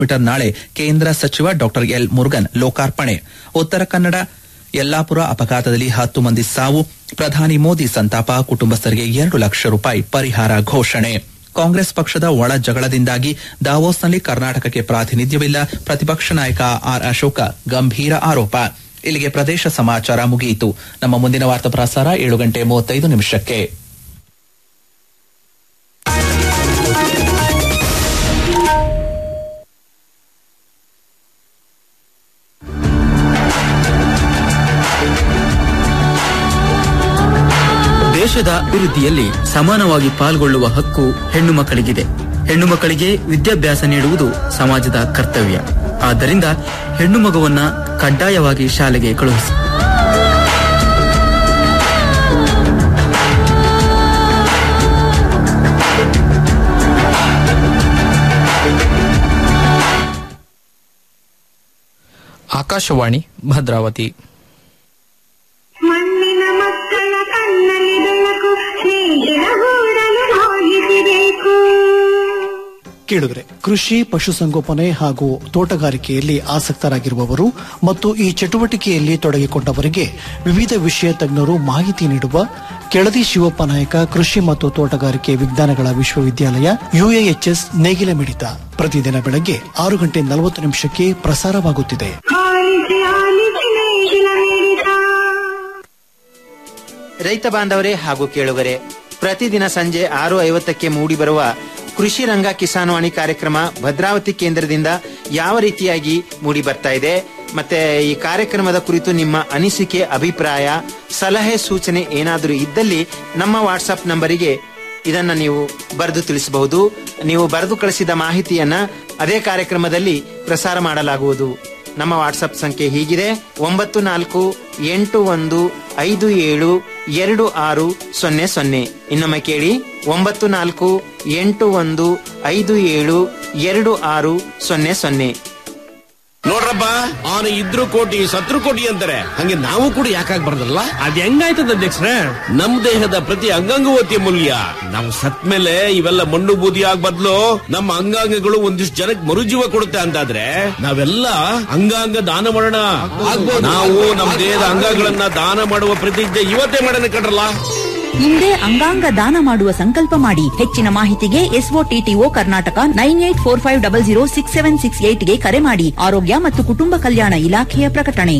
Metre ನಾಳೆ ಕೇಂದ್ರ ಸಚಿವ ಡಾಕ್ಟರ್ ಎಲ್ ಮುರುಗನ್ ಲೋಕಾರ್ಪಣೆ ಉತ್ತರ ಕನ್ನಡ ಯಲ್ಲಾಪುರ ಅಪಘಾತದಲ್ಲಿ ಹತ್ತು ಮಂದಿ ಸಾವು ಪ್ರಧಾನಿ ಮೋದಿ ಸಂತಾಪ ಕುಟುಂಬಸ್ಥರಿಗೆ ಎರಡು ಲಕ್ಷ ರೂಪಾಯಿ ಪರಿಹಾರ ಘೋಷಣೆ ಕಾಂಗ್ರೆಸ್ ಪಕ್ಷದ ಒಳ ಜಗಳದಿಂದಾಗಿ ದಾವೋಸ್ನಲ್ಲಿ ಕರ್ನಾಟಕಕ್ಕೆ ಪ್ರಾತಿನಿಧ್ಯವಿಲ್ಲ ಪ್ರತಿಪಕ್ಷ ನಾಯಕ ಆರ್ ಅಶೋಕ ಗಂಭೀರ ಆರೋಪ ಇಲ್ಲಿಗೆ ಪ್ರದೇಶ ಸಮಾಚಾರ ಮುಗಿಯಿತು ನಮ್ಮ ಮುಂದಿನ ವಾರ್ತಾ ಪ್ರಸಾರ ಏಳು ಗಂಟೆ ಮೂವತ್ತೈದು ನಿಮಿಷಕ್ಕೆ ದೇಶದ ಅಭಿವೃದ್ಧಿಯಲ್ಲಿ ಸಮಾನವಾಗಿ ಪಾಲ್ಗೊಳ್ಳುವ ಹಕ್ಕು ಹೆಣ್ಣು ಮಕ್ಕಳಿಗಿದೆ ಹೆಣ್ಣು ಮಕ್ಕಳಿಗೆ ವಿದ್ಯಾಭ್ಯಾಸ ನೀಡುವುದು ಸಮಾಜದ ಕರ್ತವ್ಯ ಆದ್ದರಿಂದ ಹೆಣ್ಣು ಮಗುವನ್ನ ಕಡ್ಡಾಯವಾಗಿ ಶಾಲೆಗೆ ಕಳುಹಿಸಿ ಆಕಾಶವಾಣಿ ಭದ್ರಾವತಿ ಮಣ್ಣಿನ ಮಕ್ಕಳ ಕಣ್ಣಲ್ಲಿ ಬೆಳಕು ಸ್ನೇಹಿತರ ಗೂಡಲು ಹೋಗಿಸಬೇಕು ಕೇಳಿದ್ರೆ ಕೃಷಿ ಪಶುಸಂಗೋಪನೆ ಹಾಗೂ ತೋಟಗಾರಿಕೆಯಲ್ಲಿ ಆಸಕ್ತರಾಗಿರುವವರು ಮತ್ತು ಈ ಚಟುವಟಿಕೆಯಲ್ಲಿ ತೊಡಗಿಕೊಂಡವರಿಗೆ ವಿವಿಧ ವಿಷಯ ತಜ್ಞರು ಮಾಹಿತಿ ನೀಡುವ ಕೆಳದಿ ಶಿವಪ್ಪ ನಾಯಕ ಕೃಷಿ ಮತ್ತು ತೋಟಗಾರಿಕೆ ವಿಜ್ಞಾನಗಳ ವಿಶ್ವವಿದ್ಯಾಲಯ ಯುಎಎಚ್ಎಸ್ ನೇಗಿಲ ಮಿಡಿತ ಪ್ರತಿದಿನ ಬೆಳಗ್ಗೆ ಆರು ಗಂಟೆ ನಲವತ್ತು ನಿಮಿಷಕ್ಕೆ ಪ್ರಸಾರವಾಗುತ್ತಿದೆ ಆಲಿಸಿ ಆಲಿಸಿ ನೇಗಿಲ ಮಿಡಿತ ರೈತ ಬಾಂಧವರೇ ಹಾಗೂ ಕೇಳುಗರೆ ಪ್ರತಿದಿನ ಸಂಜೆ ಆರು ಐವತ್ತಕ್ಕೆ ಮೂಡಿಬರುವ ಕೃಷಿ ರಂಗ ಕಿಸಾನ್ವಾಣಿ ಕಾರ್ಯಕ್ರಮ ಭದ್ರಾವತಿ ಕೇಂದ್ರದಿಂದ ಯಾವ ರೀತಿಯಾಗಿ ಮೂಡಿ ಬರ್ತಾ ಇದೆ ಮತ್ತೆ ಈ ಕಾರ್ಯಕ್ರಮದ ಕುರಿತು ನಿಮ್ಮ ಅನಿಸಿಕೆ ಅಭಿಪ್ರಾಯ ಸಲಹೆ ಸೂಚನೆ ಏನಾದರೂ ಇದ್ದಲ್ಲಿ ನಮ್ಮ ವಾಟ್ಸಪ್ ನಂಬರಿಗೆ ಇದನ್ನ ನೀವು ಬರೆದು ತಿಳಿಸಬಹುದು ನೀವು ಬರೆದು ಕಳಿಸಿದ ಮಾಹಿತಿಯನ್ನ ಅದೇ ಕಾರ್ಯಕ್ರಮದಲ್ಲಿ ಪ್ರಸಾರ ಮಾಡಲಾಗುವುದು ನಮ್ಮ ವಾಟ್ಸಪ್ ಸಂಖ್ಯೆ ಹೀಗಿದೆ ಒಂಬತ್ತು ನಾಲ್ಕು ಎಂಟು ಒಂದು ಐದು ಏಳು ಎರಡು ಆರು ಸೊನ್ನೆ ಸೊನ್ನೆ ಇನ್ನೊಮ್ಮೆ ಕೇಳಿ ಒಂಬತ್ತು ನಾಲ್ಕು ಎಂಟು ಒಂದು ಐದು ಏಳು ಎರಡು ಆರು ಸೊನ್ನೆ ಸೊನ್ನೆ ನೋಡ್ರಪ್ಪ ಅವನು ಇದ್ರು ಕೋಟಿ ಸತ್ರು ಕೋಟಿ ಅಂತಾರೆ ಹಂಗೆ ನಾವು ಕೂಡ ಯಾಕಾಗ್ಬಾರ್ದಲ್ಲ ಅದ್ ಹೆಂಗಾಯ್ತದ ಅಧ್ಯಕ್ಷರೇ ನಮ್ ದೇಹದ ಪ್ರತಿ ಅಂಗಾಂಗವೂ ಅತಿ ಅಮೂಲ್ಯ ನಾವು ಸತ್ ಮೇಲೆ ಇವೆಲ್ಲ ಮಣ್ಣು ಬೂದಿ ಆಗ್ ಬದ್ಲು ನಮ್ಮ ಅಂಗಾಂಗಗಳು ಒಂದಿಷ್ಟು ಜನಕ್ಕೆ ಮರುಜೀವ ಕೊಡುತ್ತೆ ಅಂತಾದ್ರೆ ನಾವೆಲ್ಲ ಅಂಗಾಂಗ ದಾನ ಮಾಡೋಣ ನಾವು ನಮ್ಮ ದೇಹದ ಅಂಗಗಳನ್ನ ದಾನ ಮಾಡುವ ಪ್ರತಿಜ್ಞೆ ಇವತ್ತೇ ಮಾಡೋಣ ಕಣ್ರಲ್ಲ ಹಿಂದೆ ಅಂಗಾಂಗ ದಾನ ಮಾಡುವ ಸಂಕಲ್ಪ ಮಾಡಿ ಹೆಚ್ಚಿನ ಮಾಹಿತಿಗೆ SOTTO Karnataka nine eight four five double zero six seven six ಏಟ್ಗೆ ಕರೆ ಮಾಡಿ ಆರೋಗ್ಯ ಮತ್ತು ಕುಟುಂಬ ಕಲ್ಯಾಣ ಇಲಾಖೆಯ ಪ್ರಕಟಣೆ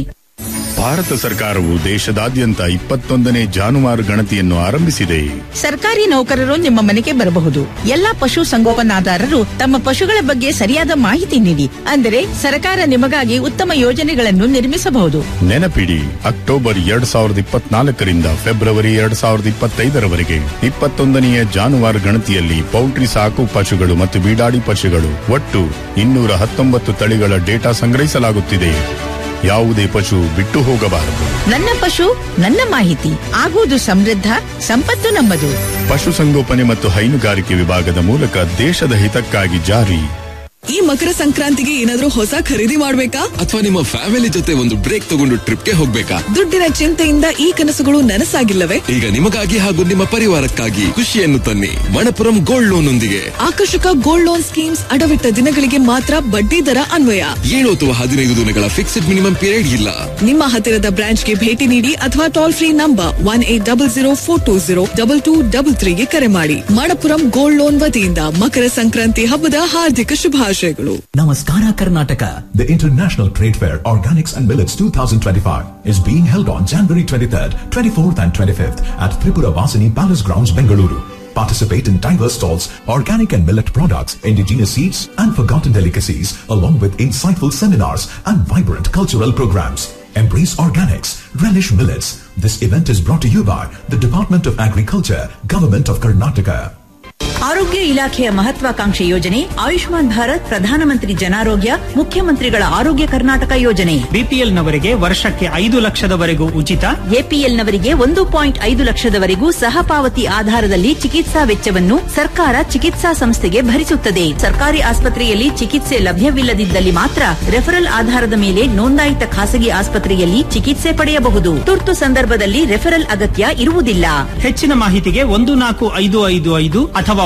ಭಾರತ ಸರ್ಕಾರವು ದೇಶದಾದ್ಯಂತ ಇಪ್ಪತ್ತೊಂದನೇ ಜಾನುವಾರು ಗಣತಿಯನ್ನು ಆರಂಭಿಸಿದೆ ಸರ್ಕಾರಿ ನೌಕರರು ನಿಮ್ಮ ಮನೆಗೆ ಬರಬಹುದು ಎಲ್ಲಾ ಪಶು ಸಂಗೋಪನಾದಾರರು ತಮ್ಮ ಪಶುಗಳ ಬಗ್ಗೆ ಸರಿಯಾದ ಮಾಹಿತಿ ನೀಡಿ ಅಂದರೆ ಸರ್ಕಾರ ನಿಮಗಾಗಿ ಉತ್ತಮ ಯೋಜನೆಗಳನ್ನು ನಿರ್ಮಿಸಬಹುದು ನೆನಪಿಡಿ ಅಕ್ಟೋಬರ್ ಎರಡ್ ಸಾವಿರದ ಇಪ್ಪತ್ನಾಲ್ಕರಿಂದ ಫೆಬ್ರವರಿ ಎರಡ್ ಸಾವಿರದ ಇಪ್ಪತ್ತೈದರವರೆಗೆ ಇಪ್ಪತ್ತೊಂದನೆಯ ಜಾನುವಾರು ಗಣತಿಯಲ್ಲಿ ಪೌಲ್ಟ್ರಿ ಸಾಕು ಪಶುಗಳು ಮತ್ತು ಬೀಡಾಡಿ ಪಶುಗಳು ಒಟ್ಟು ಇನ್ನೂರ ಹತ್ತೊಂಬತ್ತು ತಳಿಗಳ ಡೇಟಾ ಸಂಗ್ರಹಿಸಲಾಗುತ್ತಿದೆ ಯಾವುದೇ ಪಶು ಬಿಟ್ಟು ಹೋಗಬಾರದು ನನ್ನ ಪಶು ನನ್ನ ಮಾಹಿತಿ ಆಗುವುದು ಸಮೃದ್ಧ ಸಂಪತ್ತು ನಮ್ಮದು ಪಶುಸಂಗೋಪನೆ ಮತ್ತು ಹೈನುಗಾರಿಕೆ ವಿಭಾಗದ ಮೂಲಕ ದೇಶದ ಹಿತಕ್ಕಾಗಿ ಜಾರಿ ಈ ಮಕರ ಸಂಕ್ರಾಂತಿಗೆ ಏನಾದ್ರೂ ಹೊಸ ಖರೀದಿ ಮಾಡ್ಬೇಕಾ ಅಥವಾ ನಿಮ್ಮ ಫ್ಯಾಮಿಲಿ ಜೊತೆ ಒಂದು ಬ್ರೇಕ್ ತಗೊಂಡು ಟ್ರಿಪ್ಗೆ ಹೋಗ್ಬೇಕಾ ದುಡ್ಡಿನ ಚಿಂತೆಯಿಂದ ಈ ಕನಸುಗಳು ನನಸಾಗಿಲ್ಲವೇ ಈಗ ನಿಮಗಾಗಿ ಹಾಗೂ ನಿಮ್ಮ ಪರಿವಾರಕ್ಕಾಗಿ ಖುಷಿಯನ್ನು ತನ್ನಿ ಮಣಪುರಂ ಗೋಲ್ಡ್ ಲೋನ್ ಒಂದಿಗೆ ಆಕರ್ಷಕ ಗೋಲ್ಡ್ ಲೋನ್ ಸ್ಕೀಮ್ಸ್ ಅಡವಿಟ್ಟ ದಿನಗಳಿಗೆ ಮಾತ್ರ ಬಡ್ಡಿ ದರ ಅನ್ವಯ ಏಳು ಅಥವಾ ಹದಿನೈದು ದಿನಗಳ ಫಿಕ್ಸ್ಡ್ ಮಿನಿಮಮ್ ಪೀರಿಯಡ್ ಇಲ್ಲ ನಿಮ್ಮ ಹತ್ತಿರದ ಬ್ರಾಂಚ್ಗೆ ಭೇಟಿ ನೀಡಿ ಅಥವಾ toll free number one eight double zero four two zero double two double ತ್ರೀಗೆ ಕರೆ ಮಾಡಿ ಮಣಪುರಂ ಗೋಲ್ಡ್ ಲೋನ್ ವತಿಯಿಂದ ಮಕರ ಸಂಕ್ರಾಂತಿ ಹಬ್ಬದ ಹಾರ್ದಿಕ ಶುಭಾಶಯಗಳು Namaskara Karnataka. The International Trade Fair Organics and Millets 2025 is being held on January 23rd, 24th and 25th at Tripura Vasini Palace Grounds, Bengaluru. Participate in diverse stalls, organic and millet products, indigenous seeds and forgotten delicacies along with insightful seminars and vibrant cultural programs. Embrace organics, relish millets. This event is brought to you by the Department of Agriculture, Government of Karnataka. ಆರೋಗ್ಯ ಇಲಾಖೆಯ ಮಹತ್ವಾಕಾಂಕ್ಷೆ ಯೋಜನೆ ಆಯುಷ್ಮಾನ್ ಭಾರತ್ ಪ್ರಧಾನಮಂತ್ರಿ ಜನಾರೋಗ್ಯ ಮುಖ್ಯಮಂತ್ರಿಗಳ ಆರೋಗ್ಯ ಕರ್ನಾಟಕ ಯೋಜನೆ BPL ನವರಿಗೆ ವರ್ಷಕ್ಕೆ ಐದು ಲಕ್ಷದವರೆಗೂ ಉಚಿತ ಎಪಿಎಲ್ ನವರಿಗೆ ಒಂದು ಪಾಯಿಂಟ್ ಐದು ಲಕ್ಷದವರೆಗೂ ಸಹ ಪಾವತಿ ಆಧಾರದಲ್ಲಿ ಚಿಕಿತ್ಸಾ ವೆಚ್ಚವನ್ನು ಸರ್ಕಾರ ಚಿಕಿತ್ಸಾ ಸಂಸ್ಥೆಗೆ ಭರಿಸುತ್ತದೆ ಸರ್ಕಾರಿ ಆಸ್ಪತ್ರೆಯಲ್ಲಿ ಚಿಕಿತ್ಸೆ ಲಭ್ಯವಿಲ್ಲದಿದ್ದಲ್ಲಿ ಮಾತ್ರ ರೆಫರಲ್ ಆಧಾರದ ಮೇಲೆ ನೋಂದಾಯಿತ ಖಾಸಗಿ ಆಸ್ಪತ್ರೆಯಲ್ಲಿ ಚಿಕಿತ್ಸೆ ಪಡೆಯಬಹುದು ತುರ್ತು ಸಂದರ್ಭದಲ್ಲಿ ರೆಫರಲ್ ಅಗತ್ಯ ಇರುವುದಿಲ್ಲ ಹೆಚ್ಚಿನ ಮಾಹಿತಿಗೆ ಒಂದು ನಾಲ್ಕು ಐದು ಐದು ಐದು ಅಥವಾ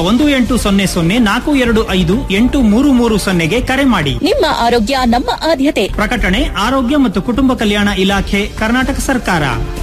ಒಂದು ಎಂಟು ಸೊನ್ನೆ ಸೊನ್ನೆ ನಾಲ್ಕು ಎರಡು ಐದು ಎಂಟು ಮೂರು ಮೂರು ಸೊನ್ನೆಗೆ ಕರೆ ಮಾಡಿ ನಿಮ್ಮ ಆರೋಗ್ಯ ನಮ್ಮ ಆದ್ಯತೆ ಪ್ರಕಟಣೆ ಆರೋಗ್ಯ ಮತ್ತು ಕುಟುಂಬ ಕಲ್ಯಾಣ ಇಲಾಖೆ ಕರ್ನಾಟಕ ಸರ್ಕಾರ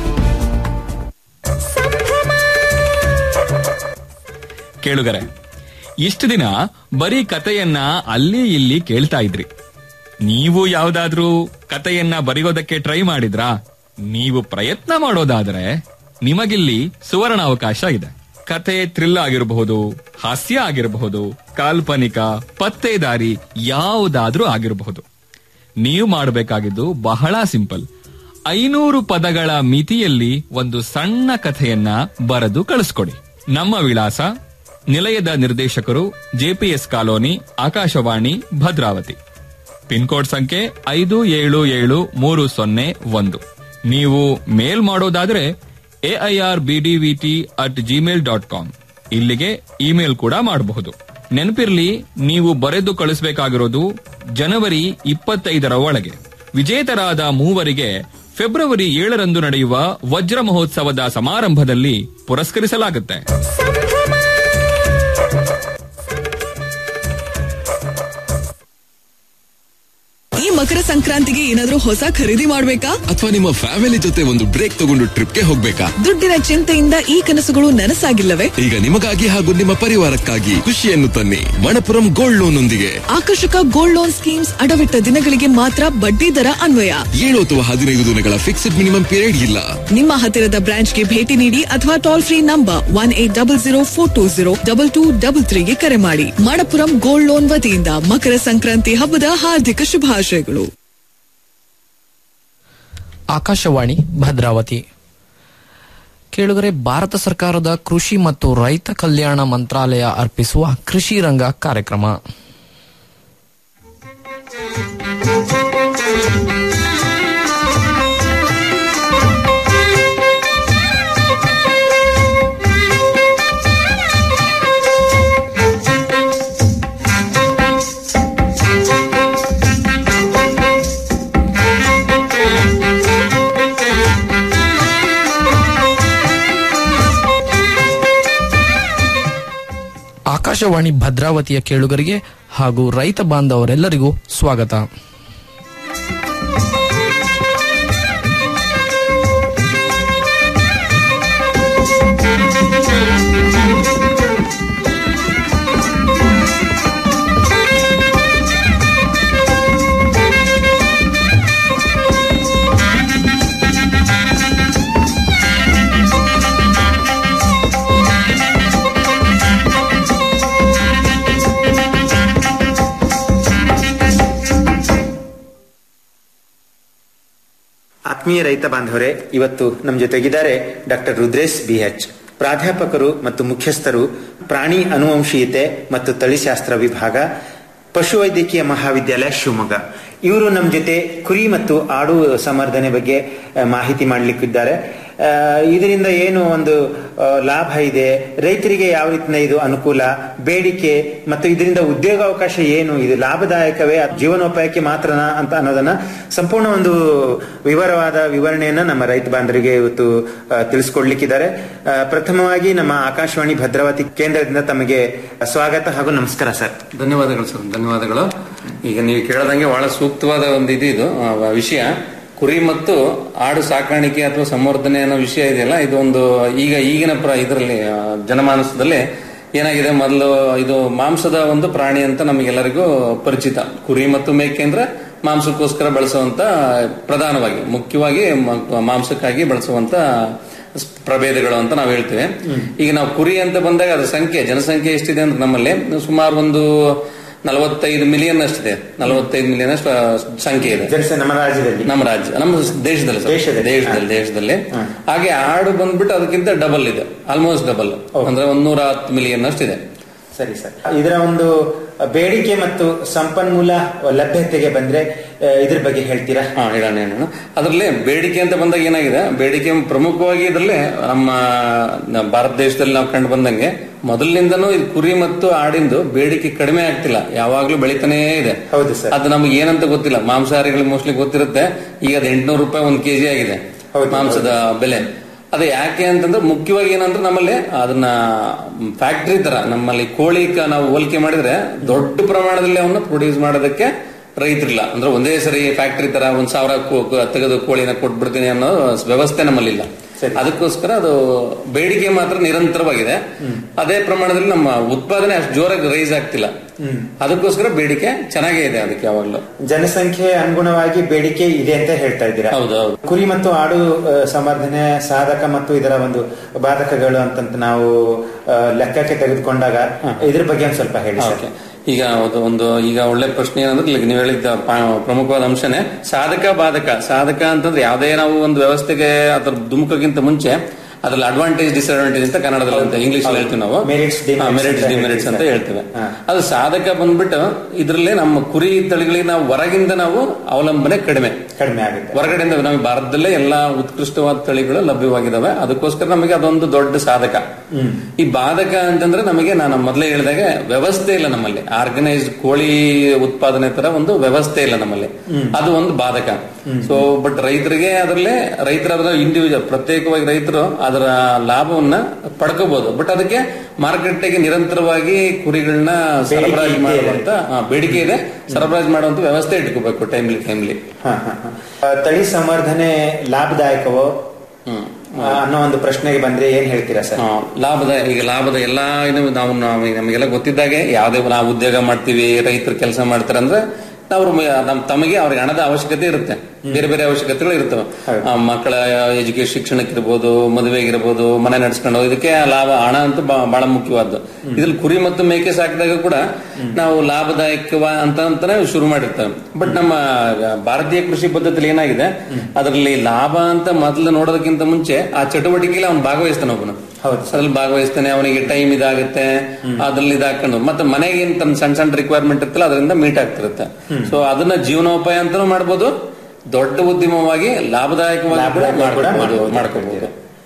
ಕೇಳುಗರೆ ಇಷ್ಟು ದಿನ ಬರೀ ಕತೆಯನ್ನ ಅಲ್ಲಿ ಇಲ್ಲಿ ಕೇಳ್ತಾ ಇದ್ರಿ ನೀವು ಯಾವ್ದಾದ್ರೂ ಕತೆಯನ್ನ ಬರೆಯೋದಕ್ಕೆ ಟ್ರೈ ಮಾಡಿದ್ರಾ ನೀವು ಪ್ರಯತ್ನ ಮಾಡೋದಾದ್ರೆ ನಿಮಗಿಲ್ಲಿ ಸುವರ್ಣ ಅವಕಾಶ ಇದೆ ಕತೆ ಥ್ರಿಲ್ ಆಗಿರಬಹುದು ಹಾಸ್ಯ ಆಗಿರಬಹುದು ಕಾಲ್ಪನಿಕ ಪತ್ತೇದಾರಿ ಯಾವುದಾದ್ರೂ ಆಗಿರಬಹುದು ನೀವು ಮಾಡಬೇಕಾಗಿದ್ದು ಬಹಳ ಸಿಂಪಲ್ ಐನೂರು ಪದಗಳ ಮಿತಿಯಲ್ಲಿ ಒಂದು ಸಣ್ಣ ಕಥೆಯನ್ನ ಬರೆದು ಕಳಿಸ್ಕೊಡಿ ನಮ್ಮ ವಿಳಾಸ ನಿಲಯದ ನಿರ್ದೇಶಕರು JPS colony Akashvani Bhadravati pin code ಸಂಖ್ಯೆ ಐದು ಏಳು ಏಳು ಮೂರು ಸೊನ್ನೆ ಒಂದು ನೀವು ಮೇಲ್ ಮಾಡೋದಾದ್ರೆ AIR BDVT at Gmail dot com ಇಲ್ಲಿಗೆ ಇಮೇಲ್ ಕೂಡ ಮಾಡಬಹುದು ನೆನಪಿರ್ಲಿ ನೀವು ಬರೆದು ಕಳಿಸಬೇಕಾಗಿರೋದು ಜನವರಿ ಇಪ್ಪತ್ತೈದರ ಒಳಗೆ ವಿಜೇತರಾದ ಮೂವರಿಗೆ ಫೆಬ್ರವರಿ ಏಳರಂದು ನಡೆಯುವ ವಜ್ರ ಮಹೋತ್ಸವದ ಸಮಾರಂಭದಲ್ಲಿ ಪುರಸ್ಕರಿಸಲಾಗುತ್ತೆ ಈ ಮಕರ ಸಂಕ್ರಾಂತಿಗೆ ಏನಾದ್ರೂ ಹೊಸ ಖರೀದಿ ಮಾಡ್ಬೇಕಾ ಅಥವಾ ನಿಮ್ಮ ಫ್ಯಾಮಿಲಿ ಜೊತೆ ಒಂದು ಬ್ರೇಕ್ ತಗೊಂಡು ಟ್ರಿಪ್ಗೆ ಹೋಗ್ಬೇಕಾ ದುಡ್ಡಿನ ಚಿಂತೆಯಿಂದ ಈ ಕನಸುಗಳು ನನಸಾಗಿಲ್ಲವೇ ಈಗ ನಿಮಗಾಗಿ ಹಾಗೂ ನಿಮ್ಮ ಪರಿವಾರಕ್ಕಾಗಿ ಖುಷಿಯನ್ನು ತನ್ನಿ ಮಣಪುರಂ ಗೋಲ್ಡ್ ಲೋನ್ ಒಂದಿಗೆ ಆಕರ್ಷಕ ಗೋಲ್ಡ್ ಲೋನ್ ಸ್ಕೀಮ್ಸ್ ಅಡವಿಟ್ಟ ದಿನಗಳಿಗೆ ಮಾತ್ರ ಬಡ್ಡಿ ದರ ಅನ್ವಯ ಏಳು ಅಥವಾ ಹದಿನೈದು ದಿನಗಳ ಫಿಕ್ಸ್ಡ್ ಮಿನಿಮಮ್ ಪೀರಿಯಡ್ ಇಲ್ಲ ನಿಮ್ಮ ಹತ್ತಿರದ ಬ್ರಾಂಚ್ಗೆ ಭೇಟಿ ನೀಡಿ ಅಥವಾ toll free number one eight double zero four two zero double two double ತ್ರೀಗೆ ಕರೆ ಮಾಡಿ ಮಣಪುರಂ ಗೋಲ್ಡ್ ಲೋನ್ ವತಿಯಿಂದ ಮಕರ ಸಂಕ್ರಾಂತಿ ಹಬ್ಬದ ಹಾರ್ದಿಕ ಶುಭಾಶಯಗಳು ಆಕಾಶವಾಣಿ ಭದ್ರಾವತಿ ಕೇಳುಗರೆ ಭಾರತ ಸರ್ಕಾರದ ಕೃಷಿ ಮತ್ತು ರೈತ ಕಲ್ಯಾಣ ಮಂತ್ರಾಲಯ ಅರ್ಪಿಸುವ ಕೃಷಿ ರಂಗ ಕಾರ್ಯಕ್ರಮ ಆಕಾಶವಾಣಿ ಭದ್ರಾವತಿಯ ಕೇಳುಗರಿಗೆ ಹಾಗೂ ರೈತ ಬಾಂಧವರೆಲ್ಲರಿಗೂ ಸ್ವಾಗತ ಆತ್ಮೀಯ ರೈತ ಬಾಂಧವರೇ ಇವತ್ತು ನಮ್ಮ ಜೊತೆಗಿದ್ದಾರೆ ಡಾಕ್ಟರ್ ರುದ್ರೇಶ್ ಬಿಎಚ್ ಪ್ರಾಧ್ಯಾಪಕರು ಮತ್ತು ಮುಖ್ಯಸ್ಥರು ಪ್ರಾಣಿ ಅನುವಂಶೀಯತೆ ಮತ್ತು ತಳಿಶಾಸ್ತ್ರ ವಿಭಾಗ ಪಶುವೈದ್ಯಕೀಯ ಮಹಾವಿದ್ಯಾಲಯ ಶಿವಮೊಗ್ಗ ಇವರು ನಮ್ಮ ಜೊತೆ ಕುರಿ ಮತ್ತು ಆಡು ಸಂವರ್ಧನೆ ಬಗ್ಗೆ ಆ, ಮಾಹಿತಿ ಮಾಡಲಿಕ್ಕಿದ್ದಾರೆ ಆ, ಇದರಿಂದ ಏನು ಒಂದು ಆ, ಲಾಭ ಇದೆ ರೈತರಿಗೆ ಯಾವ ರೀತಿಯ ಇದು ಅನುಕೂಲ ಬೇಡಿಕೆ ಮತ್ತು ಇದರಿಂದ ಉದ್ಯೋಗಾವಕಾಶ ಏನು ಇದು ಲಾಭದಾಯಕವೇ ಅಥವಾ ಜೀವನೋಪಾಯಕ್ಕೆ ಮಾತ್ರನಾ ಅಂತ ಅನ್ನೋದನ್ನ ಸಂಪೂರ್ಣ ಒಂದು ವಿವರವಾದ ವಿವರಣೆಯನ್ನ ನಮ್ಮ ರೈತ ಬಾಂಧವರಿಗೆ ಇವತ್ತು ಆ, ತಿಳಿಸ್ಕೊಡ್ಲಿಕ್ಕಿದ್ದಾರೆ ಆ, ಪ್ರಥಮವಾಗಿ ನಮ್ಮ ಆಕಾಶವಾಣಿ ಭದ್ರಾವತಿ ಕೇಂದ್ರದಿಂದ ತಮಗೆ ಸ್ವಾಗತ ಹಾಗೂ ನಮಸ್ಕಾರ ಸರ್ ಧನ್ಯವಾದಗಳು ಸರ್ ಧನ್ಯವಾದಗಳು ಈಗ ನೀವು ಕೇಳದಂಗೆ ಬಹಳ ಸೂಕ್ತವಾದ ಒಂದು ಇದು ಇದು ಆ, ವಿಷಯ ಕುರಿ ಮತ್ತು ಆಡು ಸಾಕಾಣಿಕೆ ಅಥವಾ ಸಂವರ್ಧನೆ ಅನ್ನೋ ವಿಷಯ ಇದೆಯಲ್ಲ ಇದು ಒಂದು ಈಗ ಈಗಿನ ಪ್ರ ಇದರಲ್ಲಿ ಆ, ಜನಮಾನಸದಲ್ಲಿ ಏನಾಗಿದೆ ಮೊದಲು ಇದು ಮಾಂಸದ ಒಂದು ಪ್ರಾಣಿ ಅಂತ ನಮಗೆಲ್ಲರಿಗೂ ಪರಿಚಿತ ಕುರಿ ಮತ್ತು ಮೇಕೆ ಅಂದ್ರೆ ಮಾಂಸಕ್ಕೋಸ್ಕರ ಬಳಸುವಂತ ಪ್ರಧಾನವಾಗಿ ಮುಖ್ಯವಾಗಿ ಮ- ಮಾಂಸಕ್ಕಾಗಿ ಬಳಸುವಂತ ಸ್- ಪ್ರಭೇದಗಳು ಅಂತ ನಾವು ಹೇಳ್ತೇವೆ ಈಗ ನಾವು ಕುರಿ ಅಂತ ಬಂದಾಗ ಅದರ ಸಂಖ್ಯೆ ಜನಸಂಖ್ಯೆ ಎಷ್ಟಿದೆ ಅಂದ್ರೆ ನಮ್ಮಲ್ಲಿ ಸುಮಾರು ಒಂದು ನಲವತ್ತೈದು ಮಿಲಿಯನ್ ಅಷ್ಟಿದೆ ನಲವತ್ತೈದು ಮಿಲಿಯನ್ ಅಷ್ಟು ಆ, ಸಂಖ್ಯೆ ಇದೆ ಜನಸಂಖ್ಯೆ ನಮ್ಮ ರಾಜ್ಯದಲ್ಲಿ ನಮ್ಮ ರಾಜ್ಯ ನಮ್ಮ ದೇಶದಲ್ಲಿ ಸರ್. ದೇಶದಲ್ಲಿ ದೇಶದಲ್ಲಿ ಹಾಗೆ ಆಡು ಬಂದ್ಬಿಟ್ಟು ಅದಕ್ಕಿಂತ ಡಬಲ್ ಇದೆ ಆಲ್ಮೋಸ್ಟ್ ಡಬಲ್ ಅಂದ್ರೆ ಒಂದೂರ ಹತ್ತು ಮಿಲಿಯನ್ ಅಷ್ಟಿದೆ ಸರಿ ಸರ್ ಇದರ ಒಂದು ಬೇಡಿಕೆ ಮತ್ತು ಸಂಪನ್ಮೂಲ ಲಭ್ಯತೆಗೆ ಬಂದ್ರೆ ಆ, ಇದ್ರ ಬಗ್ಗೆ ಹೇಳ್ತೀರಾ ಹಾ ಹೇಳೋಣ ಹೇಳೋಣ ಅದರಲ್ಲಿ ಬೇಡಿಕೆ ಅಂತ ಬಂದಾಗ ಏನಾಗಿದೆ ಬೇಡಿಕೆ ಪ್ರಮುಖವಾಗಿ ಇದರಲ್ಲಿ ನಮ್ಮ ನಮ್ಮ ಭಾರತ ದೇಶದಲ್ಲಿ ನಾವು ಕಂಡು ಬಂದಂಗೆ ಮೊದಲಿನಿಂದನೂ ಇದು ಕುರಿ ಮತ್ತು ಆಡಿಂದು ಬೇಡಿಕೆ ಕಡಿಮೆ ಆಗ್ತಿಲ್ಲ ಯಾವಾಗ್ಲೂ ಬೆಳಿತಾನೇ ಇದೆ ಹೌದು ಸರ್ ಅದು ನಮ್ಗೆ ಏನಂತ ಗೊತ್ತಿಲ್ಲ ಮಾಂಸಾಹಾರಿಗಳು ಮೋಸ್ಟ್ಲಿ ಗೊತ್ತಿರುತ್ತೆ ಈಗ ಅದು ಎಂಟ್ನೂರು ರೂಪಾಯಿ ಒಂದು ಕೆಜಿ ಆಗಿದೆ ಮಾಂಸದ ಬೆಲೆ ಅದು ಯಾಕೆ ಅಂತಂದ್ರೆ ಮುಖ್ಯವಾಗಿ ಏನಂದ್ರೆ ನಮ್ಮಲ್ಲಿ ಅದನ್ನ ಫ್ಯಾಕ್ಟರಿ ತರ ನಮ್ಮಲ್ಲಿ ಕೋಳಿ ಕ- ನಾವು ಹೋಲಿಕೆ ಮಾಡಿದ್ರೆ ದೊಡ್ಡ ಪ್ರಮಾಣದಲ್ಲಿ ಅವನ್ನ ಪ್ರೊಡ್ಯೂಸ್ ಮಾಡೋದಕ್ಕೆ ರೈತರಿಲ್ಲ ಅಂದ್ರೆ ಒಂದೇ ಸರಿ ಫ್ಯಾಕ್ಟರಿ ತರ ಒಂದ್ ಸಾವಿರ ಕೋ- ಕೋ- ತೆಗೆದು ಕೋಳಿನ ಕೊಟ್ಬಿಡ್ತೀನಿ ಅನ್ನೋ ವ್ಯವಸ್ಥೆ ನಮ್ಮಲ್ಲಿಲ್ಲ ಅದಕ್ಕೋಸ್ಕರ ಅದು ಬೇಡಿಕೆ ಮಾತ್ರ ನಿರಂತರವಾಗಿದೆ ಅದೇ ಪ್ರಮಾಣದಲ್ಲಿ ನಮ್ಮ ಉತ್ಪಾದನೆ ಅಷ್ಟು ಜೋರಾಗಿ ರೈಸ್ ಆಗ್ತಿಲ್ಲ ಅದಕ್ಕೋಸ್ಕರ ಬೇಡಿಕೆ ಚೆನ್ನಾಗೇ ಇದೆ ಅದಕ್ಕೆ ಯಾವಾಗ್ಲೂ ಜನಸಂಖ್ಯೆ ಅನುಗುಣವಾಗಿ ಬೇಡಿಕೆ ಇದೆ ಅಂತ ಹೇಳ್ತಾ ಇದ್ದೀರಾ ಹೌದೌದು ಕುರಿ ಮತ್ತು ಆಡು ಆ, ಸಂವರ್ಧನೆ ಸಾಧಕ ಮತ್ತು ಇದರ ಒಂದು ಬಾಧಕಗಳು ಅಂತಂತ ನಾವು ಆ, ಲೆಕ್ಕಕ್ಕೆ ತೆಗೆದುಕೊಂಡಾಗ ಇದ್ರ ಬಗ್ಗೆ ಒಂದ್ ಸ್ವಲ್ಪ ಹೇಳಿ ಸರ್ ಓಕೆ. ಈಗ ಅದು ಒಂದು ಈಗ ಒಳ್ಳೆ ಪ್ರಶ್ನೆ ಏನಂದ್ರೆ ಇಲ್ಲಿ ನೀವು ಹೇಳಿದ್ದ ಪ- ಪ್ರಮುಖವಾದ ಅಂಶನೇ ಸಾಧಕ ಬಾಧಕ ಸಾಧಕ ಅಂತಂದ್ರೆ ಯಾವುದೇ ನಾವು ಒಂದು ವ್ಯವಸ್ಥೆಗೆ ಅದ್ರ ಧುಮುಕಕ್ಕಿಂತ ಮುಂಚೆ ಅದ್ರಲ್ಲಿ ಅಡ್ವಾಂಟೇಜ್ ಡಿಸ್ಅಡ್ವಾಂಟೇಜ್ ಅಂತ ಕನ್ನಡದಲ್ಲಿ ಅಂತ ಇಂಗ್ಲಿಷ್ ಹೇಳ್ತೀವಿ ನಾವು Merits, demerits ಮೆರಿಟ್ಸ್ ಅಂತ ಡಿಮೆರಿಟ್ಸ್ ಅಂತ ಹೇಳ್ತೀವಿ ಹೇಳ್ತೇವೆ ಅದು ಸಾಧಕ ಬಂದ್ಬಿಟ್ಟು ಇದ್ರಲ್ಲಿ ನಮ್ಮ ಕುರಿ ತಳಿಗಳಿಗೆ ನಾವು ಹೊರಗಿಂದ ನಾವು ಅವಲಂಬನೆ ಕಡಿಮೆ ಕಡಿಮೆ ಆಗುತ್ತೆ ಹೊರಗಡೆಯಿಂದ ನಮಗೆ ಭಾರತದಲ್ಲೇ ಎಲ್ಲಾ ಉತ್ಕೃಷ್ಟವಾದ ತಳಿಗಳು ಲಭ್ಯವಾಗಿದ್ದಾವೆ ಅದಕ್ಕೋಸ್ಕರ ನಮಗೆ ಅದೊಂದು ದೊಡ್ಡ ಸಾಧಕ ಈ ಬಾಧಕ ಅಂತಂದ್ರೆ ನಮಗೆ ನಾನು ಮೊದಲೇ ಹೇಳಿದಾಗೆ ವ್ಯವಸ್ಥೆ ಇಲ್ಲ ನಮ್ಮಲ್ಲಿ ಆರ್ಗನೈಸ್ಡ್ ಕೋಳಿ ಉತ್ಪಾದನೆ ತರ ಒಂದು ವ್ಯವಸ್ಥೆ ಇಲ್ಲ ನಮ್ಮಲ್ಲಿ ಅದು ಒಂದು ಬಾಧಕ ಸೊ ಬಟ್ ರೈತರಿಗೆ ಅದರಲ್ಲೇ ರೈತರ ಅದರ ಇಂಡಿವಿಜುವಲ್ ಪ್ರತ್ಯೇಕವಾಗಿ ರೈತರು ಅದರ ಲಾಭವನ್ನ ಪಡ್ಕೋಬಹುದು ಬಟ್ ಅದಕ್ಕೆ ಮಾರುಕಟ್ಟೆಗೆ ನಿರಂತರವಾಗಿ ಕುರಿಗಳನ್ನ ಸರಬರಾಜು ಮಾಡುವಂತ ಆ, ಬೇಡಿಕೆ ಇದೆ ಸರಬರಾಜು ಮಾಡುವಂತ ವ್ಯವಸ್ಥೆ ಇಟ್ಕೋಬೇಕು ಟೈಮ್ಲಿ ಟೈಮ್ಲಿ ಹ, ಹ, ಹ. ಆ, ತಳಿ ಸಂವರ್ಧನೆ ಲಾಭದಾಯಕವೋ ಆ, ಅನ್ನೋ ಒಂದು ಪ್ರಶ್ನೆಗೆ ಬಂದ್ರೆ ಏನ್ ಹೇಳ್ತೀರಾ ಸರ್ ಆ, ಲಾಭದ ಈಗ ಲಾಭದ ಎಲ್ಲಾ ಇದು ನಾವು ನಾವು ಈಗ ನಮಗೆಲ್ಲ ಗೊತ್ತಿದ್ದಾಗೆ ಯಾವ್ದೇ ನಾವು ಉದ್ಯೋಗ ಮಾಡ್ತೀವಿ ರೈತರು ಕೆಲಸ ಮಾಡ್ತಾರೆ ಅಂದ್ರೆ ಅವ್ರ ಮ- ನಮ್ ತಮಗೆ ಅವ್ರಿಗೆ ಹಣದ ಅವಶ್ಯಕತೆ ಇರುತ್ತೆ ಬೇರೆ ಬೇರೆ ಅವಶ್ಯಕತೆಗಳು ಇರ್ತವೆ ಆ, ಮಕ್ಕಳ ಎಜುಕೇಶನ್ ಶಿಕ್ಷಣಕ್ಕಿರ್ಬೋದು ಮದುವೆಗಿರ್ಬೋದು ಮನೆ ನಡೆಸ್ಕೊಂಡು ಇದಕ್ಕೆ ಲಾಭ ಹಣ ಅಂತ ಬಾ- ಬಹಳ ಮುಖ್ಯವಾದ್ದು ಇದ್ರಲ್ಲಿ ಕುರಿ ಮತ್ತು ಮೇಕೆ ಸಾಕಿದಾಗ ಕೂಡ ನಾವು ಲಾಭದಾಯಕವ ಅಂತ ಅಂತಾನೆ ಶುರು ಮಾಡಿರ್ತೇವೆ ಬಟ್ ನಮ್ಮ ಭಾರತೀಯ ಕೃಷಿ ಪದ್ಧತಿಯಲ್ಲಿ ಏನಾಗಿದೆ ಅದರಲ್ಲಿ ಲಾಭ ಅಂತ ಮೊದಲು ನೋಡೋದಕ್ಕಿಂತ ಮುಂಚೆ ಆ ಚಟುವಟಿಕೆಯಲ್ಲಿ ಅವ್ನು ಭಾಗವಹಿಸ್ತಾನೆ ಒಬ್ಬನು ಅದ್ರಲ್ಲಿ ಭಾಗವಹಿಸ್ತಾನೆ ಅವನಿಗೆ ಟೈಮ್ ಇದಾಗುತ್ತೆ ಅದ್ರಲ್ಲಿ ಇದಾಕೊಂಡು ಮತ್ತೆ ಮನೆಗೆ ಏನ್ ತನ್ನ ಸಣ್ಣ ಸಣ್ಣ ರಿಕ್ವೈರ್ಮೆಂಟ್ ಇರ್ತಲ್ಲ ಅದರಿಂದ ಮೀಟ್ ಆಗ್ತಿರುತ್ತೆ ಸೊ ಅದನ್ನ ಜೀವನೋಪಾಯ ಅಂತಾನೂ ಮಾಡ್ಬೋದು ದೊಡ್ಡ ಉದ್ಯಮವಾಗಿ ಲಾಭದಾಯಕವಾಗಿ ಕೂಡ ಲಾಭದಾಯಕ ಕೂಡ ಮಾಡ್ಬೋದು ಮಾಡ್ಬೋದು. ಮಾಡ್ಕೋಬಹುದು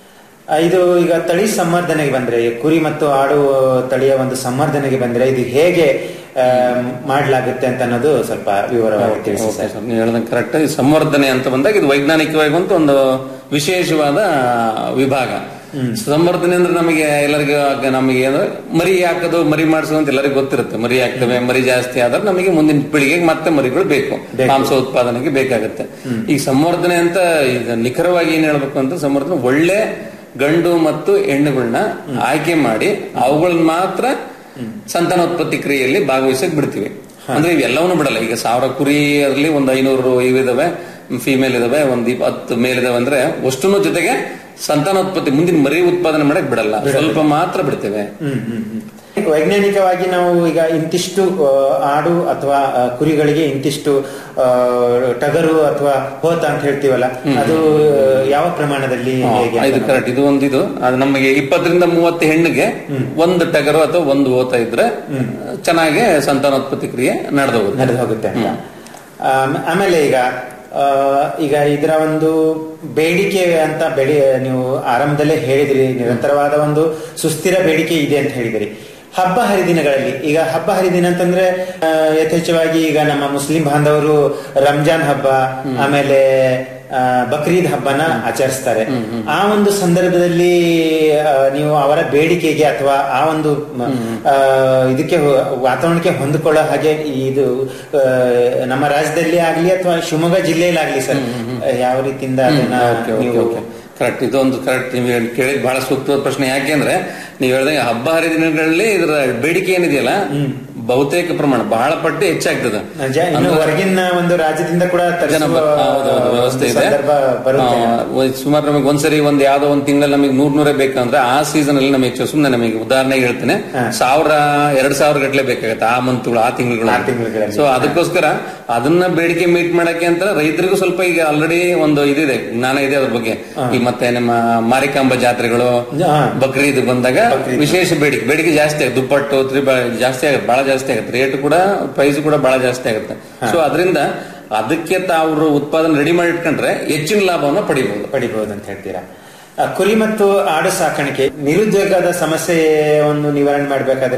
ಆ, ಇದು ಈಗ ತಳಿ ಸಂವರ್ಧನೆಗೆ ಬಂದ್ರೆ ಈ ಕುರಿ ಮತ್ತು ಆಡು ತಳಿಯ ಒಂದು ಸಂವರ್ಧನೆಗೆ ಬಂದ್ರೆ ಇದು ಹೇಗೆ ಆ, ಮಾಡ್ಲಾಗುತ್ತೆ ಅಂತ ಅನ್ನೋದು ಸ್ವಲ್ಪ ವಿವರವಾಗಿ ತಿಳಿಸಿ ಸರ್ ನೀವು ಹೇಳ್ದಂಗೆ ಕರೆಕ್ಟ್ ಸಂವರ್ಧನೆ ಅಂತ ಬಂದಾಗ ಇದು ವೈಜ್ಞಾನಿಕವಾಗಿ ಅಂತ ಒಂದು ವಿಶೇಷವಾದ ವಿಭಾಗ ಸಂವರ್ಧನೆ ಅಂದ್ರೆ ನಮಗೆ ಎಲ್ಲರಿಗೂ ಆಗ ನಮಗೆ ಅಂದ್ರೆ ಮರಿ ಹಾಕೋದು ಮರಿ ಮಾಡಿಸೋದು ಅಂತ ಎಲ್ಲರಿಗೂ ಗೊತ್ತಿರುತ್ತೆ ಮರಿ ಹಾಕ್ತವೆ ಮರಿ ಜಾಸ್ತಿ ಆದ್ರೆ ನಮಗೆ ಮುಂದಿನ ಪೀಳಿಗೆಗೆ ಮತ್ತೆ ಮರಿಗಳು ಬೇಕು ಮಾಂಸ ಉತ್ಪಾದನೆಗೆ ಬೇಕಾಗುತ್ತೆ ಈ ಸಂವರ್ಧನೆ ಅಂತ ಈಗ ನಿಖರವಾಗಿ ಏನ್ ಹೇಳ್ಬೇಕು ಅಂತ ಸಂವರ್ಧನೆ ಒಳ್ಳೆ ಗಂಡು ಮತ್ತು ಹೆಣ್ಣುಗಳನ್ನ ಆಯ್ಕೆ ಮಾಡಿ ಅವುಗಳನ್ನ ಮಾತ್ರ ಸಂತಾನೋತ್ಪತ್ತಿ ಕ್ರಿಯೆಯಲ್ಲಿ ಭಾಗವಹಿಸಕ್ ಬಿಡ್ತೀವಿ ಅಂದ್ರೆ ಇವೆಲ್ಲವನ್ನೂ ಬಿಡಲ್ಲ ಈಗ ಸಾವಿರ ಕುರಿ ಅದರಲ್ಲಿ ಒಂದು ಐನೂರು ಇವಿದಾವೆ ಫಿಮೇಲ್ ಇದಾವೆ ಒಂದ್ ಇಪ್- ಹತ್ತು ಮೇಲ್ ಇದಾವೆ ಅಂದ್ರೆ ಅಷ್ಟನ್ನು ಜೊತೆಗೆ ಸಂತಾನೋತ್ಪತ್ತಿ ಮುಂದಿನ ಮರಿ ಉತ್ಪಾದನೆ ಮಾಡಕ್ ಬಿಡಲ್ಲ ಸ್ವಲ್ಪ ಮಾತ್ರ ಬಿಡ್ತೇವೆ ಹ್ಮ್, ಹ್ಮ್, ಹ್ಮ್. ವೈಜ್ಞಾನಿಕವಾಗಿ ನಾವು ಈಗ ಇಂತಿಷ್ಟು ಆ, ಆಡು ಅಥವಾ ಆ, ಕುರಿಗಳಿಗೆ ಇಂತಿಷ್ಟು ಆ, ಟಗರು ಅಥವಾ ಹೋತ ಅಂತ ಹೇಳ್ತೀವಲ್ಲ ಅದು ಆ, ಯಾವ ಪ್ರಮಾಣದಲ್ಲಿ ಹೇಗೆ ಅಂತ ಇದು ನಾವು- ಕರೆಕ್ಟ್ ಇದು ಒಂದು ಇದು ಅದು ನಮಗೆ ಇಪ್ಪತ್ತರಿಂದ ಮೂವತ್ತು ಹೆಣ್ಣಿಗೆ ಒಂದು ಟಗರು ಅಥವಾ ಒಂದು ಓತ ಇದ್ರೆ ಚೆನ್ನಾಗಿ ಸಂತಾನೋತ್ಪತ್ತಿ ಕ್ರಿಯೆ ನಡೆದು ಹೋಗುತ್ತೆ ನಡೆದು ಹೋಗುತ್ತೆ ಅಂತ ಆಮ್- ಆಮೇಲೆ ಈಗ ಆ, ಈಗ ಇದರ ಒಂದು ಬೇಡಿಕೆ ಅಂತ ಬೆಳಿ ನೀವು ಆರಂಭದಲ್ಲೇ ಹೇಳಿದಿರಿ ನಿರಂತರವಾದ ಒಂದು ಸುಸ್ಥಿರ ಬೇಡಿಕೆ ಇದೆ ಅಂತ ಹೇಳಿದಿರಿ ಹಬ್ಬ ಹರಿದಿನಗಳಲ್ಲಿ ಈಗ ಹಬ್ಬ ಹರಿದಿನ ಅಂತಂದ್ರೆ ಆ, ಯಥೇಚ್ಛವಾಗಿ ಈಗ ನಮ್ಮ ಮುಸ್ಲಿಂ ಬಾಂಧವರು ರಂಜಾನ್ ಹಬ್ಬ ಆಮೇಲೆ ಆ, ಬಕ್ರೀದ್ ಹಬ್ಬನ ಆಚರಿಸ್ತಾರೆ ಆ ಒಂದು ಸಂದರ್ಭದಲ್ಲಿ ಆ, ನೀವು ಅವರ ಬೇಡಿಕೆಗೆ ಅಥವಾ ಆ ಒಂದು ಮ, ಆ, ಇದಕ್ಕೆ ಹೊ- ವಾತಾವರಣಕ್ಕೆ ಹೊಂದಿಕೊಳ್ಳೋ ಹಾಗೆ ಇದು ಆ, ನಮ್ಮ ರಾಜ್ಯದಲ್ಲಿ ಆಗ್ಲಿ ಅಥವಾ ಶಿವಮೊಗ್ಗ ಜಿಲ್ಲೆಯಲ್ಲಿ ಆಗ್ಲಿ ಸರ್ ಯಾವ ರೀತಿಯಿಂದ ಅದನ್ನ ನೀವು ಕರೆಕ್ಟ್ ಇದೊಂದು ಕರೆಕ್ಟ್ ನೀವು ಹೇಳ್- ಕೇಳಿದ್ ಬಹಳ ಸೂಕ್ತವಾದ ಪ್ರಶ್ನೆ ಯಾಕೆಂದ್ರೆ ನೀವು ಹೇಳಿದಂಗೆ ಹಬ್ಬ ಹರಿದಿನಗಳಲ್ಲಿ ಇದರ ಬೇಡಿಕೆ ಏನಿದೆಯಲ್ಲ ಬಹುತೇಕ ಪ್ರಮಾಣ ಬಹಳ ಪಟ್ಟು ಹೆಚ್ಚಾಗ್ತದೆ ನಿಜ, ಇನ್ನು ಹೊರಗಿನ ಒಂದು ರಾಜ್ಯದಿಂದ ಕೂಡ ತರಿಸುವ ಹೌದೌದು, ವ್ಯವಸ್ಥೆ ಇದೆ ಸಂದರ್ಭ ಬರುತ್ತೆ ಆ, ಒಂದ್- ಸುಮಾರು ನಮಗೆ ಒಂದ್ಸರಿ ಒಂದ್ ಯಾವ್ದೋ ಒಂದ್ ತಿಂಗಳಲ್ಲಿ ನಮಗೆ ನೂರ್ ನೂರೇ ಬೇಕಂದ್ರೆ ಆ ಸೀಸನ್ ಅಲ್ಲಿ ನಮಗೆ ಹೆಚ್ಚು ಸುಮ್ನೆ ನಮಗೆ ಉದಾಹರಣೆಗೆ ಹೇಳ್ತೇನೆ ಸಾವಿರ ಎರಡ್ ಸಾವಿರ ಗಟ್ಲೆ ಬೇಕಾಗತ್ತೆ ಆ ಮಂತ್ಗಳು ಆ ತಿಂಗಳು ಸೊ ಅದಕ್ಕೋಸ್ಕರ ಅದನ್ನ ಬೇಡಿಕೆ ಮೀಟ್ ಮಾಡಕ್ಕೆ ಅಂತ ರೈತರಿಗೂ ಸ್ವಲ್ಪ ಈಗ ಆಲ್ರೆಡಿ ಒಂದು ಇದಿದೆ ಜ್ಞಾನ ಇದೆ ಅದ್ರ ಬಗ್ಗೆ ಈ ಮತ್ತೆ ನಮ್ಮ ಮಾರಿಕಾಂಬ ಜಾತ್ರೆಗಳು ಬಕ್ರೀದ್ ಬಂದಾಗ ವಿಶೇಷ ಬೇಡಿಕೆ ಬೇಡಿಕೆ ಜಾಸ್ತಿ ಆಗುತ್ತೆ ದುಪ್ಪಟ್ಟು ತ್ರಿಬ ಜಾಸ್ತಿ ಆಗುತ್ತೆ ಬಹಳ ಜಾಸ್ತಿ ಆಗುತ್ತೆ ರೇಟ್ ಕೂಡ ಪ್ರೈಸ್ ಕೂಡ ಬಹಳ ಜಾಸ್ತಿ ಆಗುತ್ತೆ ಸೊ ಅದರಿಂದ ಅದಕ್ಕೆ ತಾವು ಉತ್ಪಾದನೆ ರೆಡಿ ಮಾಡಿ ಇಟ್ಕೊಂಡ್ರೆ ಹೆಚ್ಚಿನ ಲಾಭವನ್ನು ಪಡಿಬಹುದು ಪಡಿಬಹುದು ಅಂತ ಹೇಳ್ತೀರಾ ಆ, ಕುರಿ ಮತ್ತು ಆಡು ಸಾಕಾಣಿಕೆ ನಿರುದ್ಯೋಗದ ಸಮಸ್ಯೆಯನ್ನು ನಿವಾರಣೆ ಮಾಡಬೇಕಾದ್ರೆ